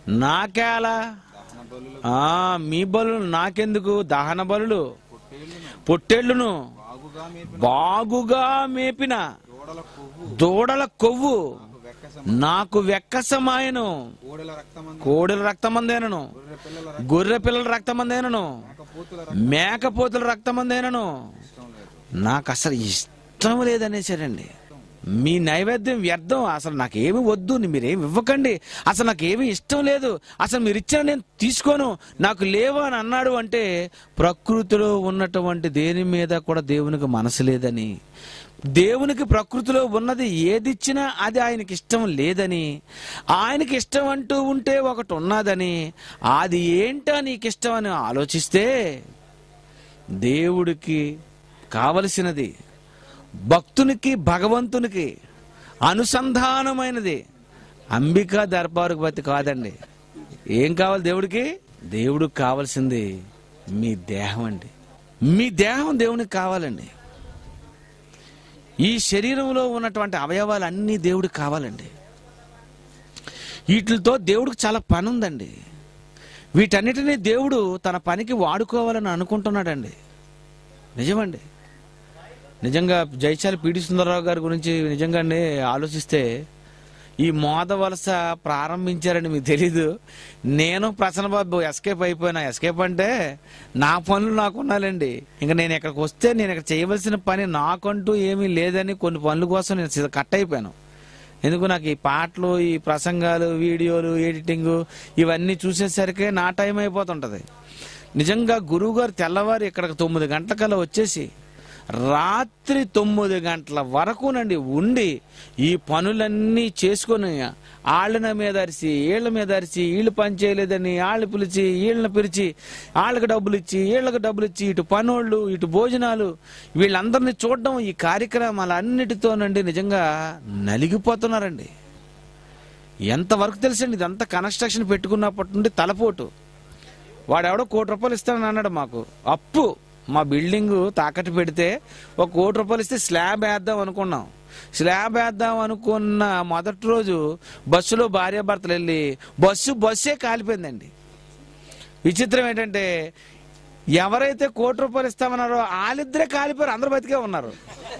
నాకేలా దహన బలులు ఆ మీ బలులు నాకెందుకు దహన బలులు పొట్టేళ్లను పొట్టేళ్లును బాగుగా మేపిన బాగుగా మేపిన దూడల కొవ్వు దూడల కొవ్వు నాకు వెక్కసమ నాకు వెక్కసమాయను కోడెల రక్తమందు కోడెల రక్తమందేనను గొర్రె పిల్లల గొర్రె పిల్లల రక్తమందేనను మేకపోతుల మేకపోతుల రక్తమందేనను రక్తం లేదు నాకు అసలు ఇష్టం లేదనేసారండి మీ నైవేద్యం వ్యర్థం అసలు నాకేమి వద్దు మీరేమి ఇవ్వకండి అసలు నాకేమీ ఇష్టం లేదు అసలు మీరు ఇచ్చిన నేను తీసుకోను నాకు లేవు అని అన్నాడు అంటే ప్రకృతిలో ఉన్నటువంటి దేని మీద కూడా దేవునికి మనసు లేదని దేవునికి ప్రకృతిలో ఉన్నది ఏది ఇచ్చినా అది ఆయనకి ఇష్టం లేదని ఆయనకి ఇష్టం అంటూ ఉంటే ఒకటి ఉన్నదని అది ఏంటో నీకు ఇష్టం అని ఆలోచిస్తే దేవుడికి కావలసినది భక్తునికి భగవంతునికి అనుసంధానమైనది అంబికా దర్బారుపతి కాదండి ఏం కావాలి దేవుడికి దేవుడికి కావాల్సింది మీ దేహం అండి మీ దేహం దేవునికి కావాలండి ఈ శరీరంలో ఉన్నటువంటి అవయవాలు అన్నీ దేవుడికి కావాలండి వీటితో దేవుడికి చాలా పని ఉందండి వీటన్నిటినీ దేవుడు తన పనికి వాడుకోవాలని అనుకుంటున్నాడండి నిజమండి నిజంగా జైచాలి పీడి సుందరరావు గారి గురించి నిజంగానే ఆలోచిస్తే ఈ మోద వలస ప్రారంభించారని మీకు తెలీదు నేను ప్రసన్న బాబు ఎస్కేప్ అయిపోయినా ఎస్కేప్ అంటే నా పనులు నాకు ఉన్నాలండి ఇంకా నేను ఇక్కడికి వస్తే నేను ఇక్కడ చేయవలసిన పని నాకంటూ ఏమీ లేదని కొన్ని పనుల కోసం నేను సిద్ధ- కట్ అయిపోయాను ఎందుకు నాకు ఈ పాటలు ఈ ప్రసంగాలు వీడియోలు ఎడిటింగ్ ఇవన్నీ చూసేసరికి నా టైం అయిపోతుంటది నిజంగా గురువు గారు తెల్లవారు ఇక్కడికి తొమ్మిది గంటలకల్లా వచ్చేసి రాత్రి తొమ్మిది గంటల వరకునండి ఉండి ఈ పనులన్నీ చేసుకొని వాళ్ళ మీద అరిచి వీళ్ళ మీద అరిచి వీళ్ళు పని చేయలేదని వాళ్ళు పిలిచి వీళ్ళని పిలిచి వాళ్ళకి డబ్బులు ఇచ్చి వీళ్ళకి డబ్బులు ఇచ్చి ఇటు పనోళ్ళు ఇటు భోజనాలు వీళ్ళందరినీ చూడడం ఈ కార్యక్రమాలన్నిటితోనండి నిజంగా నలిగిపోతున్నారండి ఎంతవరకు తెలుసండి ఇదంతా కన్స్ట్రక్షన్ పెట్టుకున్నప్పటి నుండి తలపోటు వాడెవడో కోటి రూపాయలు ఇస్తానని అన్నాడు మాకు అప్పు మా బిల్డింగ్ తాకట్టు పెడితే ఒక కోటి రూపాయలు ఇస్తే స్లాబ్ వేద్దాం అనుకున్నాం స్లాబ్ వేద్దాం అనుకున్న మొదటి రోజు బస్సులో భార్యాభర్తలు వెళ్ళి బస్సు బస్సే కాలిపోయిందండి విచిత్రం ఏంటంటే ఎవరైతే కోటి రూపాయలు ఇస్తామన్నారో వాళ్ళిద్దరే కాలిపోయారు అందరూ బతికే ఉన్నారు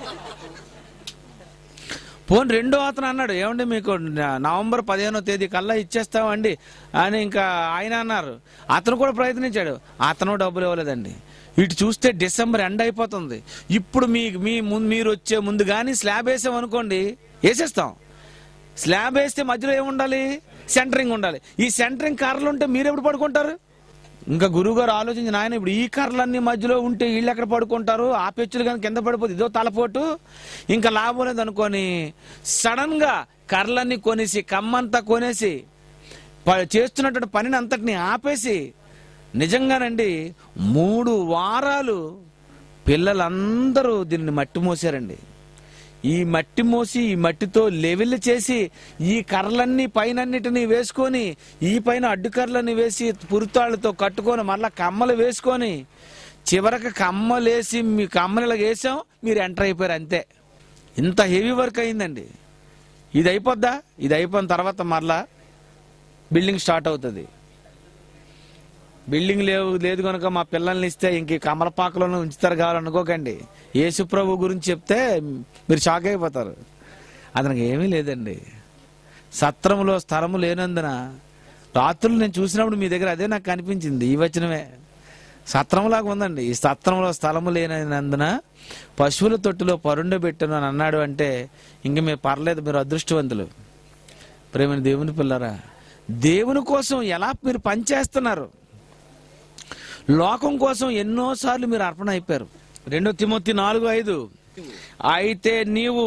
పోనీ రెండో అతను అన్నాడు ఏమండి మీకు న- నవంబర్ పదిహేనో తేదీ కల్లా ఇచ్చేస్తామండి అని ఇంకా ఆయన అన్నారు అతను కూడా ప్రయత్నించాడు అతను డబ్బులు ఇవ్వలేదండి ఇటు చూస్తే డిసెంబర్ ఎండ్ అయిపోతుంది ఇప్పుడు మీ మీ ముందు మీరు వచ్చే ముందు కానీ స్లాబ్ వేసాం అనుకోండి వేసేస్తాం స్లాబ్ వేస్తే మధ్యలో ఏముండాలి సెంటరింగ్ ఉండాలి ఈ సెంటరింగ్ కర్రలు ఉంటే మీరు ఎప్పుడు పడుకుంటారు ఇంకా గురువుగారు ఆలోచించి నాయన ఇప్పుడు ఈ కర్రలన్నీ మధ్యలో ఉంటే వీళ్ళు ఎక్కడ పడుకుంటారు ఆ పెచ్చులు కానీ కింద పడిపోతే ఇదో తలపోటు ఇంకా లాభం లేదు అనుకొని సడన్ గా కర్రలన్నీ కొనేసి కమ్మంతా కొనేసి ప- చేస్తున్నటువంటి పనిని అంతటిని ఆపేసి నిజంగానండి మూడు వారాలు పిల్లలందరూ దీన్ని మట్టి మోసారండి ఈ మట్టి మోసి ఈ మట్టితో లెవెల్ చేసి ఈ కర్రలన్నీ పైనన్నిటిని వేసుకొని ఈ పైన అడ్డు కర్రలన్నీ వేసి పురుతాళ్ళతో కట్టుకొని మళ్ళా కమ్మలు వేసుకొని చివరికి కమ్మలేసి మీ కమ్మలు వేసాం మీరు ఎంటర్ అయిపోయారు అంతే ఇంత హెవీ వర్క్ అయిందండి ఇది అయిపోద్దా ఇది అయిపోయిన తర్వాత మరలా బిల్డింగ్ స్టార్ట్ అవుతుంది బిల్డింగ్ లేవు లేదు కనుక మా పిల్లల్ని ఇస్తే ఇంక ఈ కమలపాకలోనే ఉంచుతారు కావాలనుకోకండి యేసుప్రభు గురించి చెప్తే మీరు షాక్ అయిపోతారు అతనికి ఏమీ లేదండి సత్రంలో స్థలము లేనందున రాత్రులు నేను చూసినప్పుడు మీ దగ్గర అదే నాకు కనిపించింది ఈ వచనమే సత్రంలాగా ఉందండి ఈ సత్రంలో స్థలము లేనందున పశువుల తొట్టులో పరుండబెట్టను అని అన్నాడు అంటే ఇంక మీరు పర్లేదు మీరు అదృష్టవంతులు ప్రేమని దేవుని పిల్లరా దేవుని కోసం ఎలా మీరు పనిచేస్తున్నారు లోకం కోసం ఎన్నోసార్లు మీరు అర్పణ అయిపోయారు రెండో తిమోతి నాలుగు ఐదు అయితే నీవు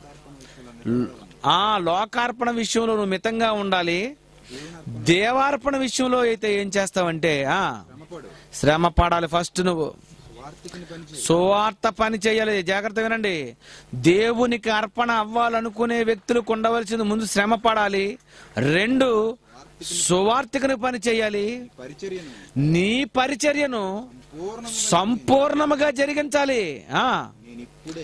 ఆ లోకార్పణ విషయంలో నువ్వు మితంగా ఉండాలి దేవార్పణ విషయంలో అయితే ఏం చేస్తావంటే ఆ శ్రమపడు శ్రమ పడాలి ఫస్ట్ నువ్వు వార్తికుని పని చేయి సువార్త పని చేయాలి జాగ్రత్త వినండి దేవునికి అర్పణ అవ్వాలనుకునే వ్యక్తులు ఉండవలసింది ముందు శ్రమ పడాలి రెండు సువార్తికని పని చేయాలి పరిచర్యను నీ పరిచర్యను పూర్ణము సంపూర్ణముగా జరిగించాలి ఆ నేను ఇప్పుడే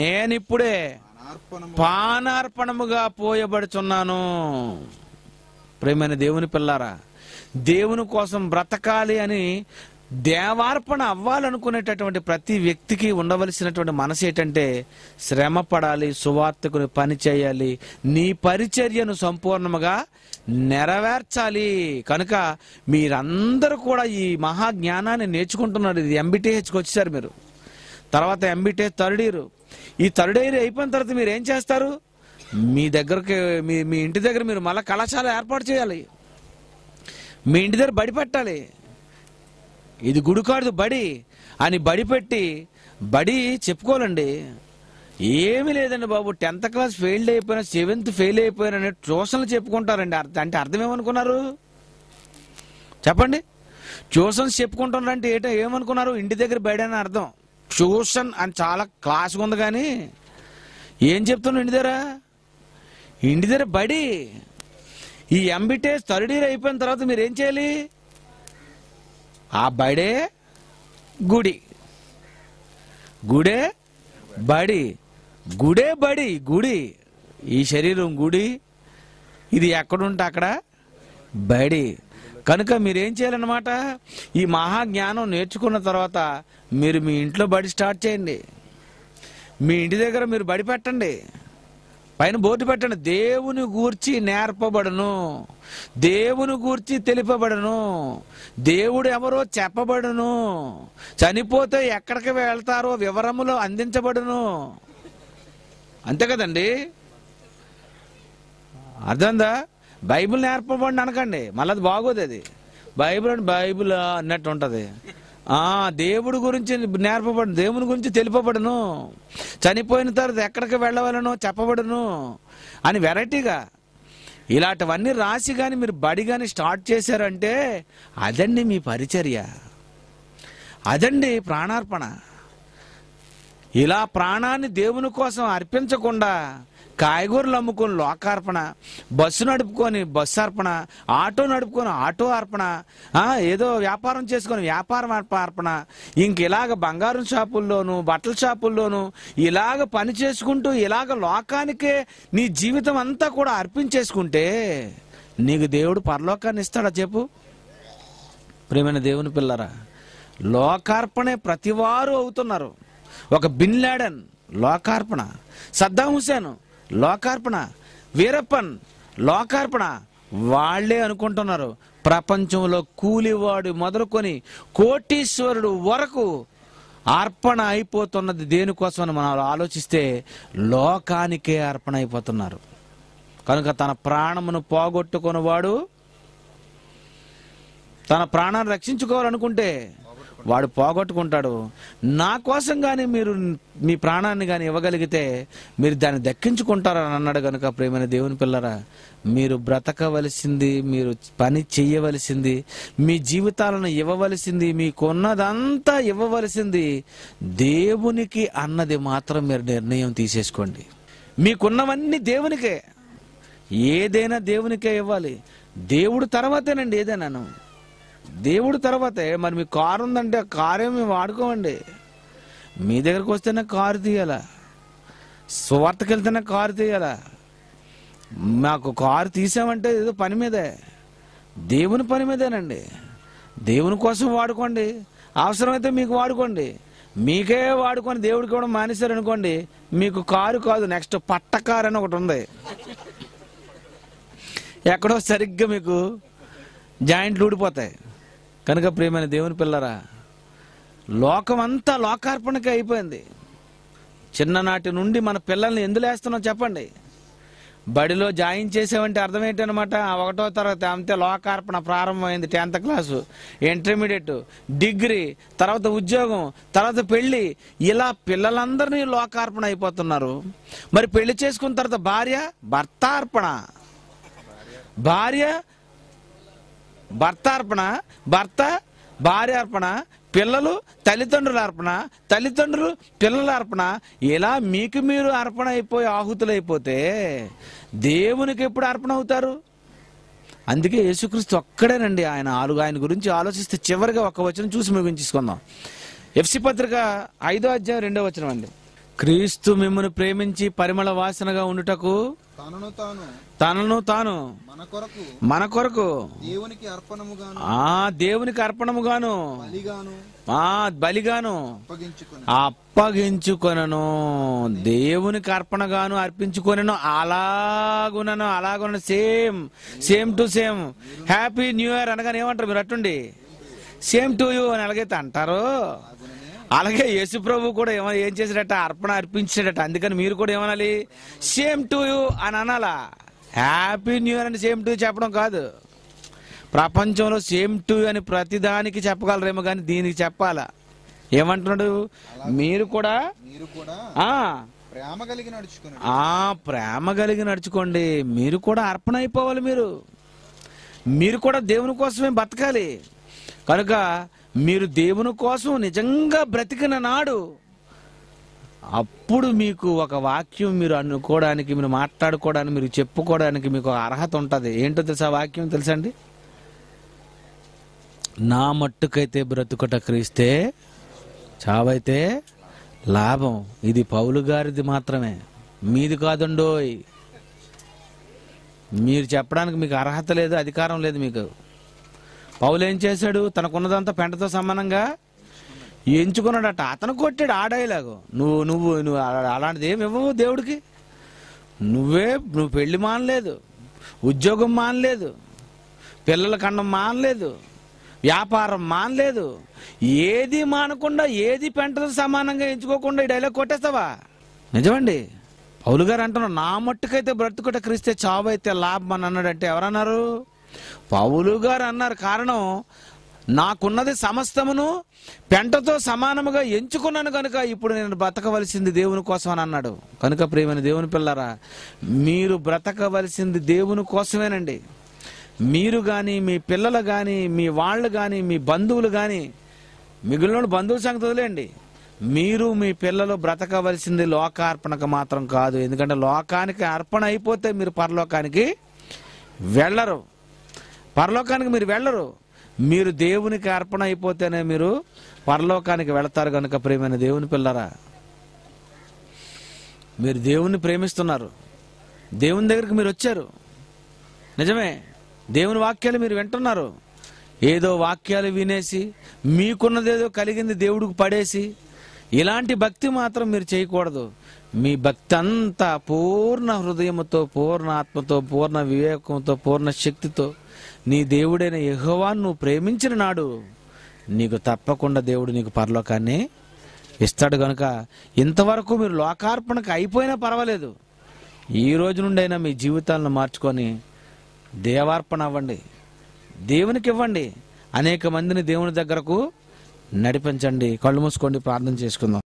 నేనిప్పుడే అనార్పణము పానార్పణముగా పోయబడుచున్నాను ప్రేమైన దేవుని పిల్లారా దేవుని కోసం బ్రతకాలి అని దేవార్పణ అవ్వాలనుకునేటటువంటి ప్రతి వ్యక్తికి ఉండవలసినటువంటి మనసు ఏంటంటే శ్రమ పడాలి సువార్తకుని పని చేయాలి నీ పరిచర్యను సంపూర్ణముగా నెరవేర్చాలి కనుక మీరందరూ కూడా ఈ మహా జ్ఞానాన్ని నేర్చుకుంటున్నారు ఇది ఎంబీటీహెచ్కి వచ్చేసారు మీరు తర్వాత ఎంబీటీహెచ్ థర్డ్ ఇయర్ ఈ థర్డ్ ఇయర్ అయిపోయిన తర్వాత మీరు ఏం చేస్తారు మీ దగ్గరకి మీ మీ ఇంటి దగ్గర మీరు మళ్ళీ కళాశాల ఏర్పాటు చేయాలి మీ ఇంటి దగ్గర బడి పెట్టాలి ఇది గుడికాడు బడి అని బడి పెట్టి బడి చెప్పుకోవాలండి ఏమీ లేదండి బాబు టెన్త్ క్లాస్ ఫెయిల్ అయిపోయినా సెవెంత్ ఫెయిల్ అయిపోయినా ట్యూషన్లు చెప్పుకుంటారండి అర్థం అంటే అర్థం ఏమనుకున్నారు చెప్పండి ట్యూషన్స్ చెప్పుకుంటున్నారంటే ఏంటో ఏమనుకున్నారు ఇంటి దగ్గర బడి అని అర్థం ట్యూషన్ అని చాలా క్లాస్గా ఉంది కానీ ఏం చెప్తున్నావు ఇంటి దగ్గర ఇంటి దగ్గర బడి ఈ ఎంబీటేస్ థర్డ్ ఇయర్ అయిపోయిన తర్వాత మీరు ఏం చేయాలి ఆ బడే గుడి గుడే బడి గుడే బడి గుడి ఈ శరీరం గుడి ఇది ఎక్కడుంటే అక్కడ బడి కనుక మీరేం చేయాలన్నమాట ఈ మహా జ్ఞానం నేర్చుకున్న తర్వాత మీరు మీ ఇంట్లో బడి స్టార్ట్ చేయండి మీ ఇంటి దగ్గర మీరు బడి పెట్టండి పైన బోర్డు పెట్టండి దేవుని గూర్చి నేర్పబడును దేవుని గూర్చి తెలిపబడును దేవుడు ఎవరో చెప్పబడును చనిపోతే ఎక్కడికి వెళ్తారో వివరములు అందించబడును అంతే కదండి అర్థందా బైబిల్ నేర్పబడి అనకండి మళ్ళీ అది బాగోదు అది బైబిల్ అంటే బైబిల్ అన్నట్టు ఉంటది ఆ దేవుడి గురించి నేర్పబడు దేవుని గురించి తెలుపబడును చనిపోయిన తర్వాత ఎక్కడికి వెళ్ళవలనో చెప్పబడును అని వెరైటీగా ఇలాంటివన్నీ రాసి కానీ మీరు బడి కానీ స్టార్ట్ చేశారంటే అదండి మీ పరిచర్య అదండి ప్రాణార్పణ ఇలా ప్రాణాన్ని దేవుని కోసం అర్పించకుండా కాయగూరలు అమ్ముకొని లోకార్పణ బస్సు నడుపుకొని బస్సు అర్పణ ఆటో నడుపుకొని ఆటో అర్పణ ఆ, ఏదో వ్యాపారం చేసుకొని వ్యాపారం అర్ప- అర్పణ ఇంక ఇలాగ బంగారం షాపుల్లోను బట్టల షాపుల్లోను ఇలాగ పని చేసుకుంటూ ఇలాగ లోకానికే నీ జీవితం అంతా కూడా అర్పించేసుకుంటే నీకు దేవుడు పరలోకాన్ని ఇస్తాడా చెప్పు ప్రేమైన దేవుని పిల్లరా లోకార్పణే ప్రతివారు అవుతున్నారు ఒక బిన్ లాడన్ లోకార్పణ సద్దాం హుసేన్ లోకార్పణ వీరప్పన్ లోకార్పణ వాళ్ళే అనుకుంటున్నారు ప్రపంచంలో కూలివాడు మొదలుకొని కోటీశ్వరుడు వరకు అర్పణ అయిపోతున్నది దేనికోసం అని మనం ఆలోచిస్తే లోకానికే అర్పణ అయిపోతున్నారు కనుక తన ప్రాణమును పోగొట్టుకున్నవాడు తన ప్రాణాన్ని రక్షించుకోవాలనుకుంటే వాడు పోగొట్టుకుంటాడు నా కోసం కానీ మీరు మీ ప్రాణాన్ని కానీ ఇవ్వగలిగితే మీరు దాన్ని దక్కించుకుంటారని అన్నాడు కనుక ప్రేమైన దేవుని పిల్లరా మీరు బ్రతకవలసింది మీరు పని చెయ్యవలసింది మీ జీవితాలను ఇవ్వవలసింది మీకున్నదంతా ఇవ్వవలసింది దేవునికి అన్నది మాత్రం మీరు నిర్ణయం తీసేసుకోండి మీకున్నవన్నీ దేవునికే ఏదైనా దేవునికే ఇవ్వాలి దేవుడు తర్వాతేనండి ఏదైనాను దేవుడు తర్వాతే మరి మీ కారు ఉందంటే ఆ కారు ఏమి వాడుకోమండి మీ దగ్గరకు వస్తేనే కారు తీయాలా స్వార్థకి వెళ్తేనే కారు తీయాలా మాకు కారు తీసామంటే ఏదో పని మీదే దేవుని పని మీదేనండి దేవుని కోసం వాడుకోండి అవసరమైతే మీకు వాడుకోండి మీకే వాడుకొని దేవుడికి కూడా మానేశారు అనుకోండి మీకు కారు కాదు నెక్స్ట్ పట్ట కారు అని ఒకటి ఉంది ఎక్కడో సరిగ్గా మీకు జాయింట్లు ఊడిపోతాయి కనుక ప్రియమైన దేవుని పిల్లరా లోకం అంతా లోకార్పణకి అయిపోయింది చిన్ననాటి నుండి మన పిల్లల్ని ఎందులో వేస్తున్నాం చెప్పండి బడిలో జాయిన్ చేసామంటే అర్థం ఏంటనమాట ఆ ఒకటో తరగతి అంతే లోకార్పణ ప్రారంభమైంది టెన్త్ క్లాసు ఇంటర్మీడియట్ డిగ్రీ తర్వాత ఉద్యోగం తర్వాత పెళ్లి ఇలా పిల్లలందరినీ లోకార్పణ అయిపోతున్నారు మరి పెళ్లి చేసుకున్న తర్వాత భార్య భర్తార్పణ భార్య భర్త అర్పణ భర్త భార్య అర్పణ పిల్లలు తల్లిదండ్రుల అర్పణ తల్లిదండ్రులు పిల్లల అర్పణ ఇలా మీకు మీరు అర్పణ అయిపోయి ఆహుతులు అయిపోతే దేవునికి ఎప్పుడు అర్పణ అవుతారు అందుకే యేసుక్రీస్తు ఒక్కడేనండి ఆయన ఆలు ఆయన గురించి ఆలోచిస్తే చివరిగా ఒక వచనం చూసి ముగించుకుందాం ఎఫ్సి పత్రిక ఐదో అధ్యాయం రెండో వచనం అండి క్రీస్తు మిమ్మల్ని ప్రేమించి పరిమళ వాసనగా ఉండుటకు తనను తాను తనను తాను మన కొరకు మన కొరకు దేవునికి అర్పణముగాను ఆ దేవునికి అర్పణముగాను బలిగాను ఆ బలిగాను అప్పగించుకొని అప్పగించుకొనను దేవునికి అర్పణగాను అర్పించుకొనను అలాగునను అలాగునను same same to same happy new year అనగానే ఏమంటారు మీరు అట్టుండి సేమ్ టు యూ అని ఎలాగైతే అంటారు అలాగే యేసు ప్రభు కూడా ఏమో ఏం చేశాడట అర్పణ అర్పించాడట అందుకని మీరు కూడా ఏమనాలి సేమ్ టు యూ అని అనాలా హ్యాపీ న్యూ ఇయర్ అని సేమ్ టు చెప్పడం కాదు ప్రపంచంలో సేమ్ టు అని ప్రతిదానికి చెప్పగలరేమో కానీ దీనికి చెప్పాలా ఏమంటున్నాడు మీరు కూడా మీరు కూడా ఆ ప్రేమ కలిగి నడుచుకుని ఆ ప్రేమ కలిగి నడుచుకోండి మీరు కూడా అర్పణ అయిపోవాలి మీరు మీరు కూడా దేవుని కోసమే బతకాలి కనుక మీరు దేవుని కోసం నిజంగా బ్రతికిన నాడు అప్పుడు మీకు ఒక వాక్యం మీరు అనుకోవడానికి మీరు మాట్లాడుకోవడానికి మీరు చెప్పుకోవడానికి మీకు ఒక అర్హత ఉంటుంది ఏంటో తెలుసా ఆ వాక్యం తెలుసండి నా మట్టుకైతే బ్రతుకట క్రీస్తే చావైతే లాభం ఇది పౌలు గారిది మాత్రమే మీది కాదండోయ్ మీరు చెప్పడానికి మీకు అర్హత లేదు అధికారం లేదు మీకు పౌలు ఏం చేశాడు తనకున్నదంతా పెంటతో సమానంగా ఎంచుకున్నాడట అతను కొట్టాడు ఆ డైలాగు నువ్వు నువ్వు నువ్వు అలా- అలాంటిది ఏమి ఇవ్వవు దేవుడికి నువ్వే నువ్వు పెళ్లి మానలేదు ఉద్యోగం మానలేదు పిల్లల కన్నం మానలేదు వ్యాపారం మానలేదు ఏది మానకుండా ఏది పెంటతో సమానంగా ఎంచుకోకుండా ఈ డైలాగ్ కొట్టేస్తావా నిజమండి పౌలు గారు అంటున్నారు నా మట్టుకైతే బ్రతుకుట క్రీస్తే చావు అయితే లాభం అని అన్నాడంటే ఎవరన్నారు పౌలు గారు అన్నారు కారణం నాకున్నది సమస్తమును పెంటతో సమానముగా ఎంచుకున్నాను కనుక ఇప్పుడు నేను బ్రతకవలసింది దేవుని కోసం అని అన్నాడు కనుక ప్రియమైన దేవుని పిల్లరా మీరు బ్రతకవలసింది దేవుని కోసమేనండి మీరు కానీ మీ పిల్లలు కానీ మీ వాళ్ళు కానీ మీ బంధువులు కానీ మిగిలిన బంధువుల సంగతి వదిలేయండి మీరు మీ పిల్లలు బ్రతకవలసింది లోకార్పణకు మాత్రం కాదు ఎందుకంటే లోకానికి అర్పణ అయిపోతే మీరు పరలోకానికి వెళ్ళరు పరలోకానికి మీరు వెళ్ళరు మీరు దేవునికి అర్పణ అయిపోతేనే మీరు పరలోకానికి వెళతారు కనుక ప్రేమైన దేవుని పిల్లరా మీరు దేవుణ్ణి ప్రేమిస్తున్నారు దేవుని దగ్గరికి మీరు వచ్చారు నిజమే దేవుని వాక్యాలు మీరు వింటున్నారు ఏదో వాక్యాలు వినేసి మీకున్నదేదో కలిగింది దేవుడికి పడేసి ఇలాంటి భక్తి మాత్రం మీరు చేయకూడదు మీ భక్తి అంతా పూర్ణ హృదయముతో పూర్ణ ఆత్మతో పూర్ణ వివేకంతో పూర్ణ శక్తితో నీ దేవుడైన యెహోవాను నువ్వు ప్రేమించిన నాడు నీకు తప్పకుండా దేవుడు నీకు పరలోకాన్ని ఇస్తాడు కనుక ఇంతవరకు మీరు లోకార్పణకు అయిపోయినా పర్వాలేదు ఈ రోజు నుండి అయినా మీ జీవితాలను మార్చుకొని దేవార్పణ అవ్వండి దేవునికి ఇవ్వండి అనేక మందిని దేవుని దగ్గరకు నడిపించండి కళ్ళు మూసుకోండి ప్రార్థన చేసుకుందాం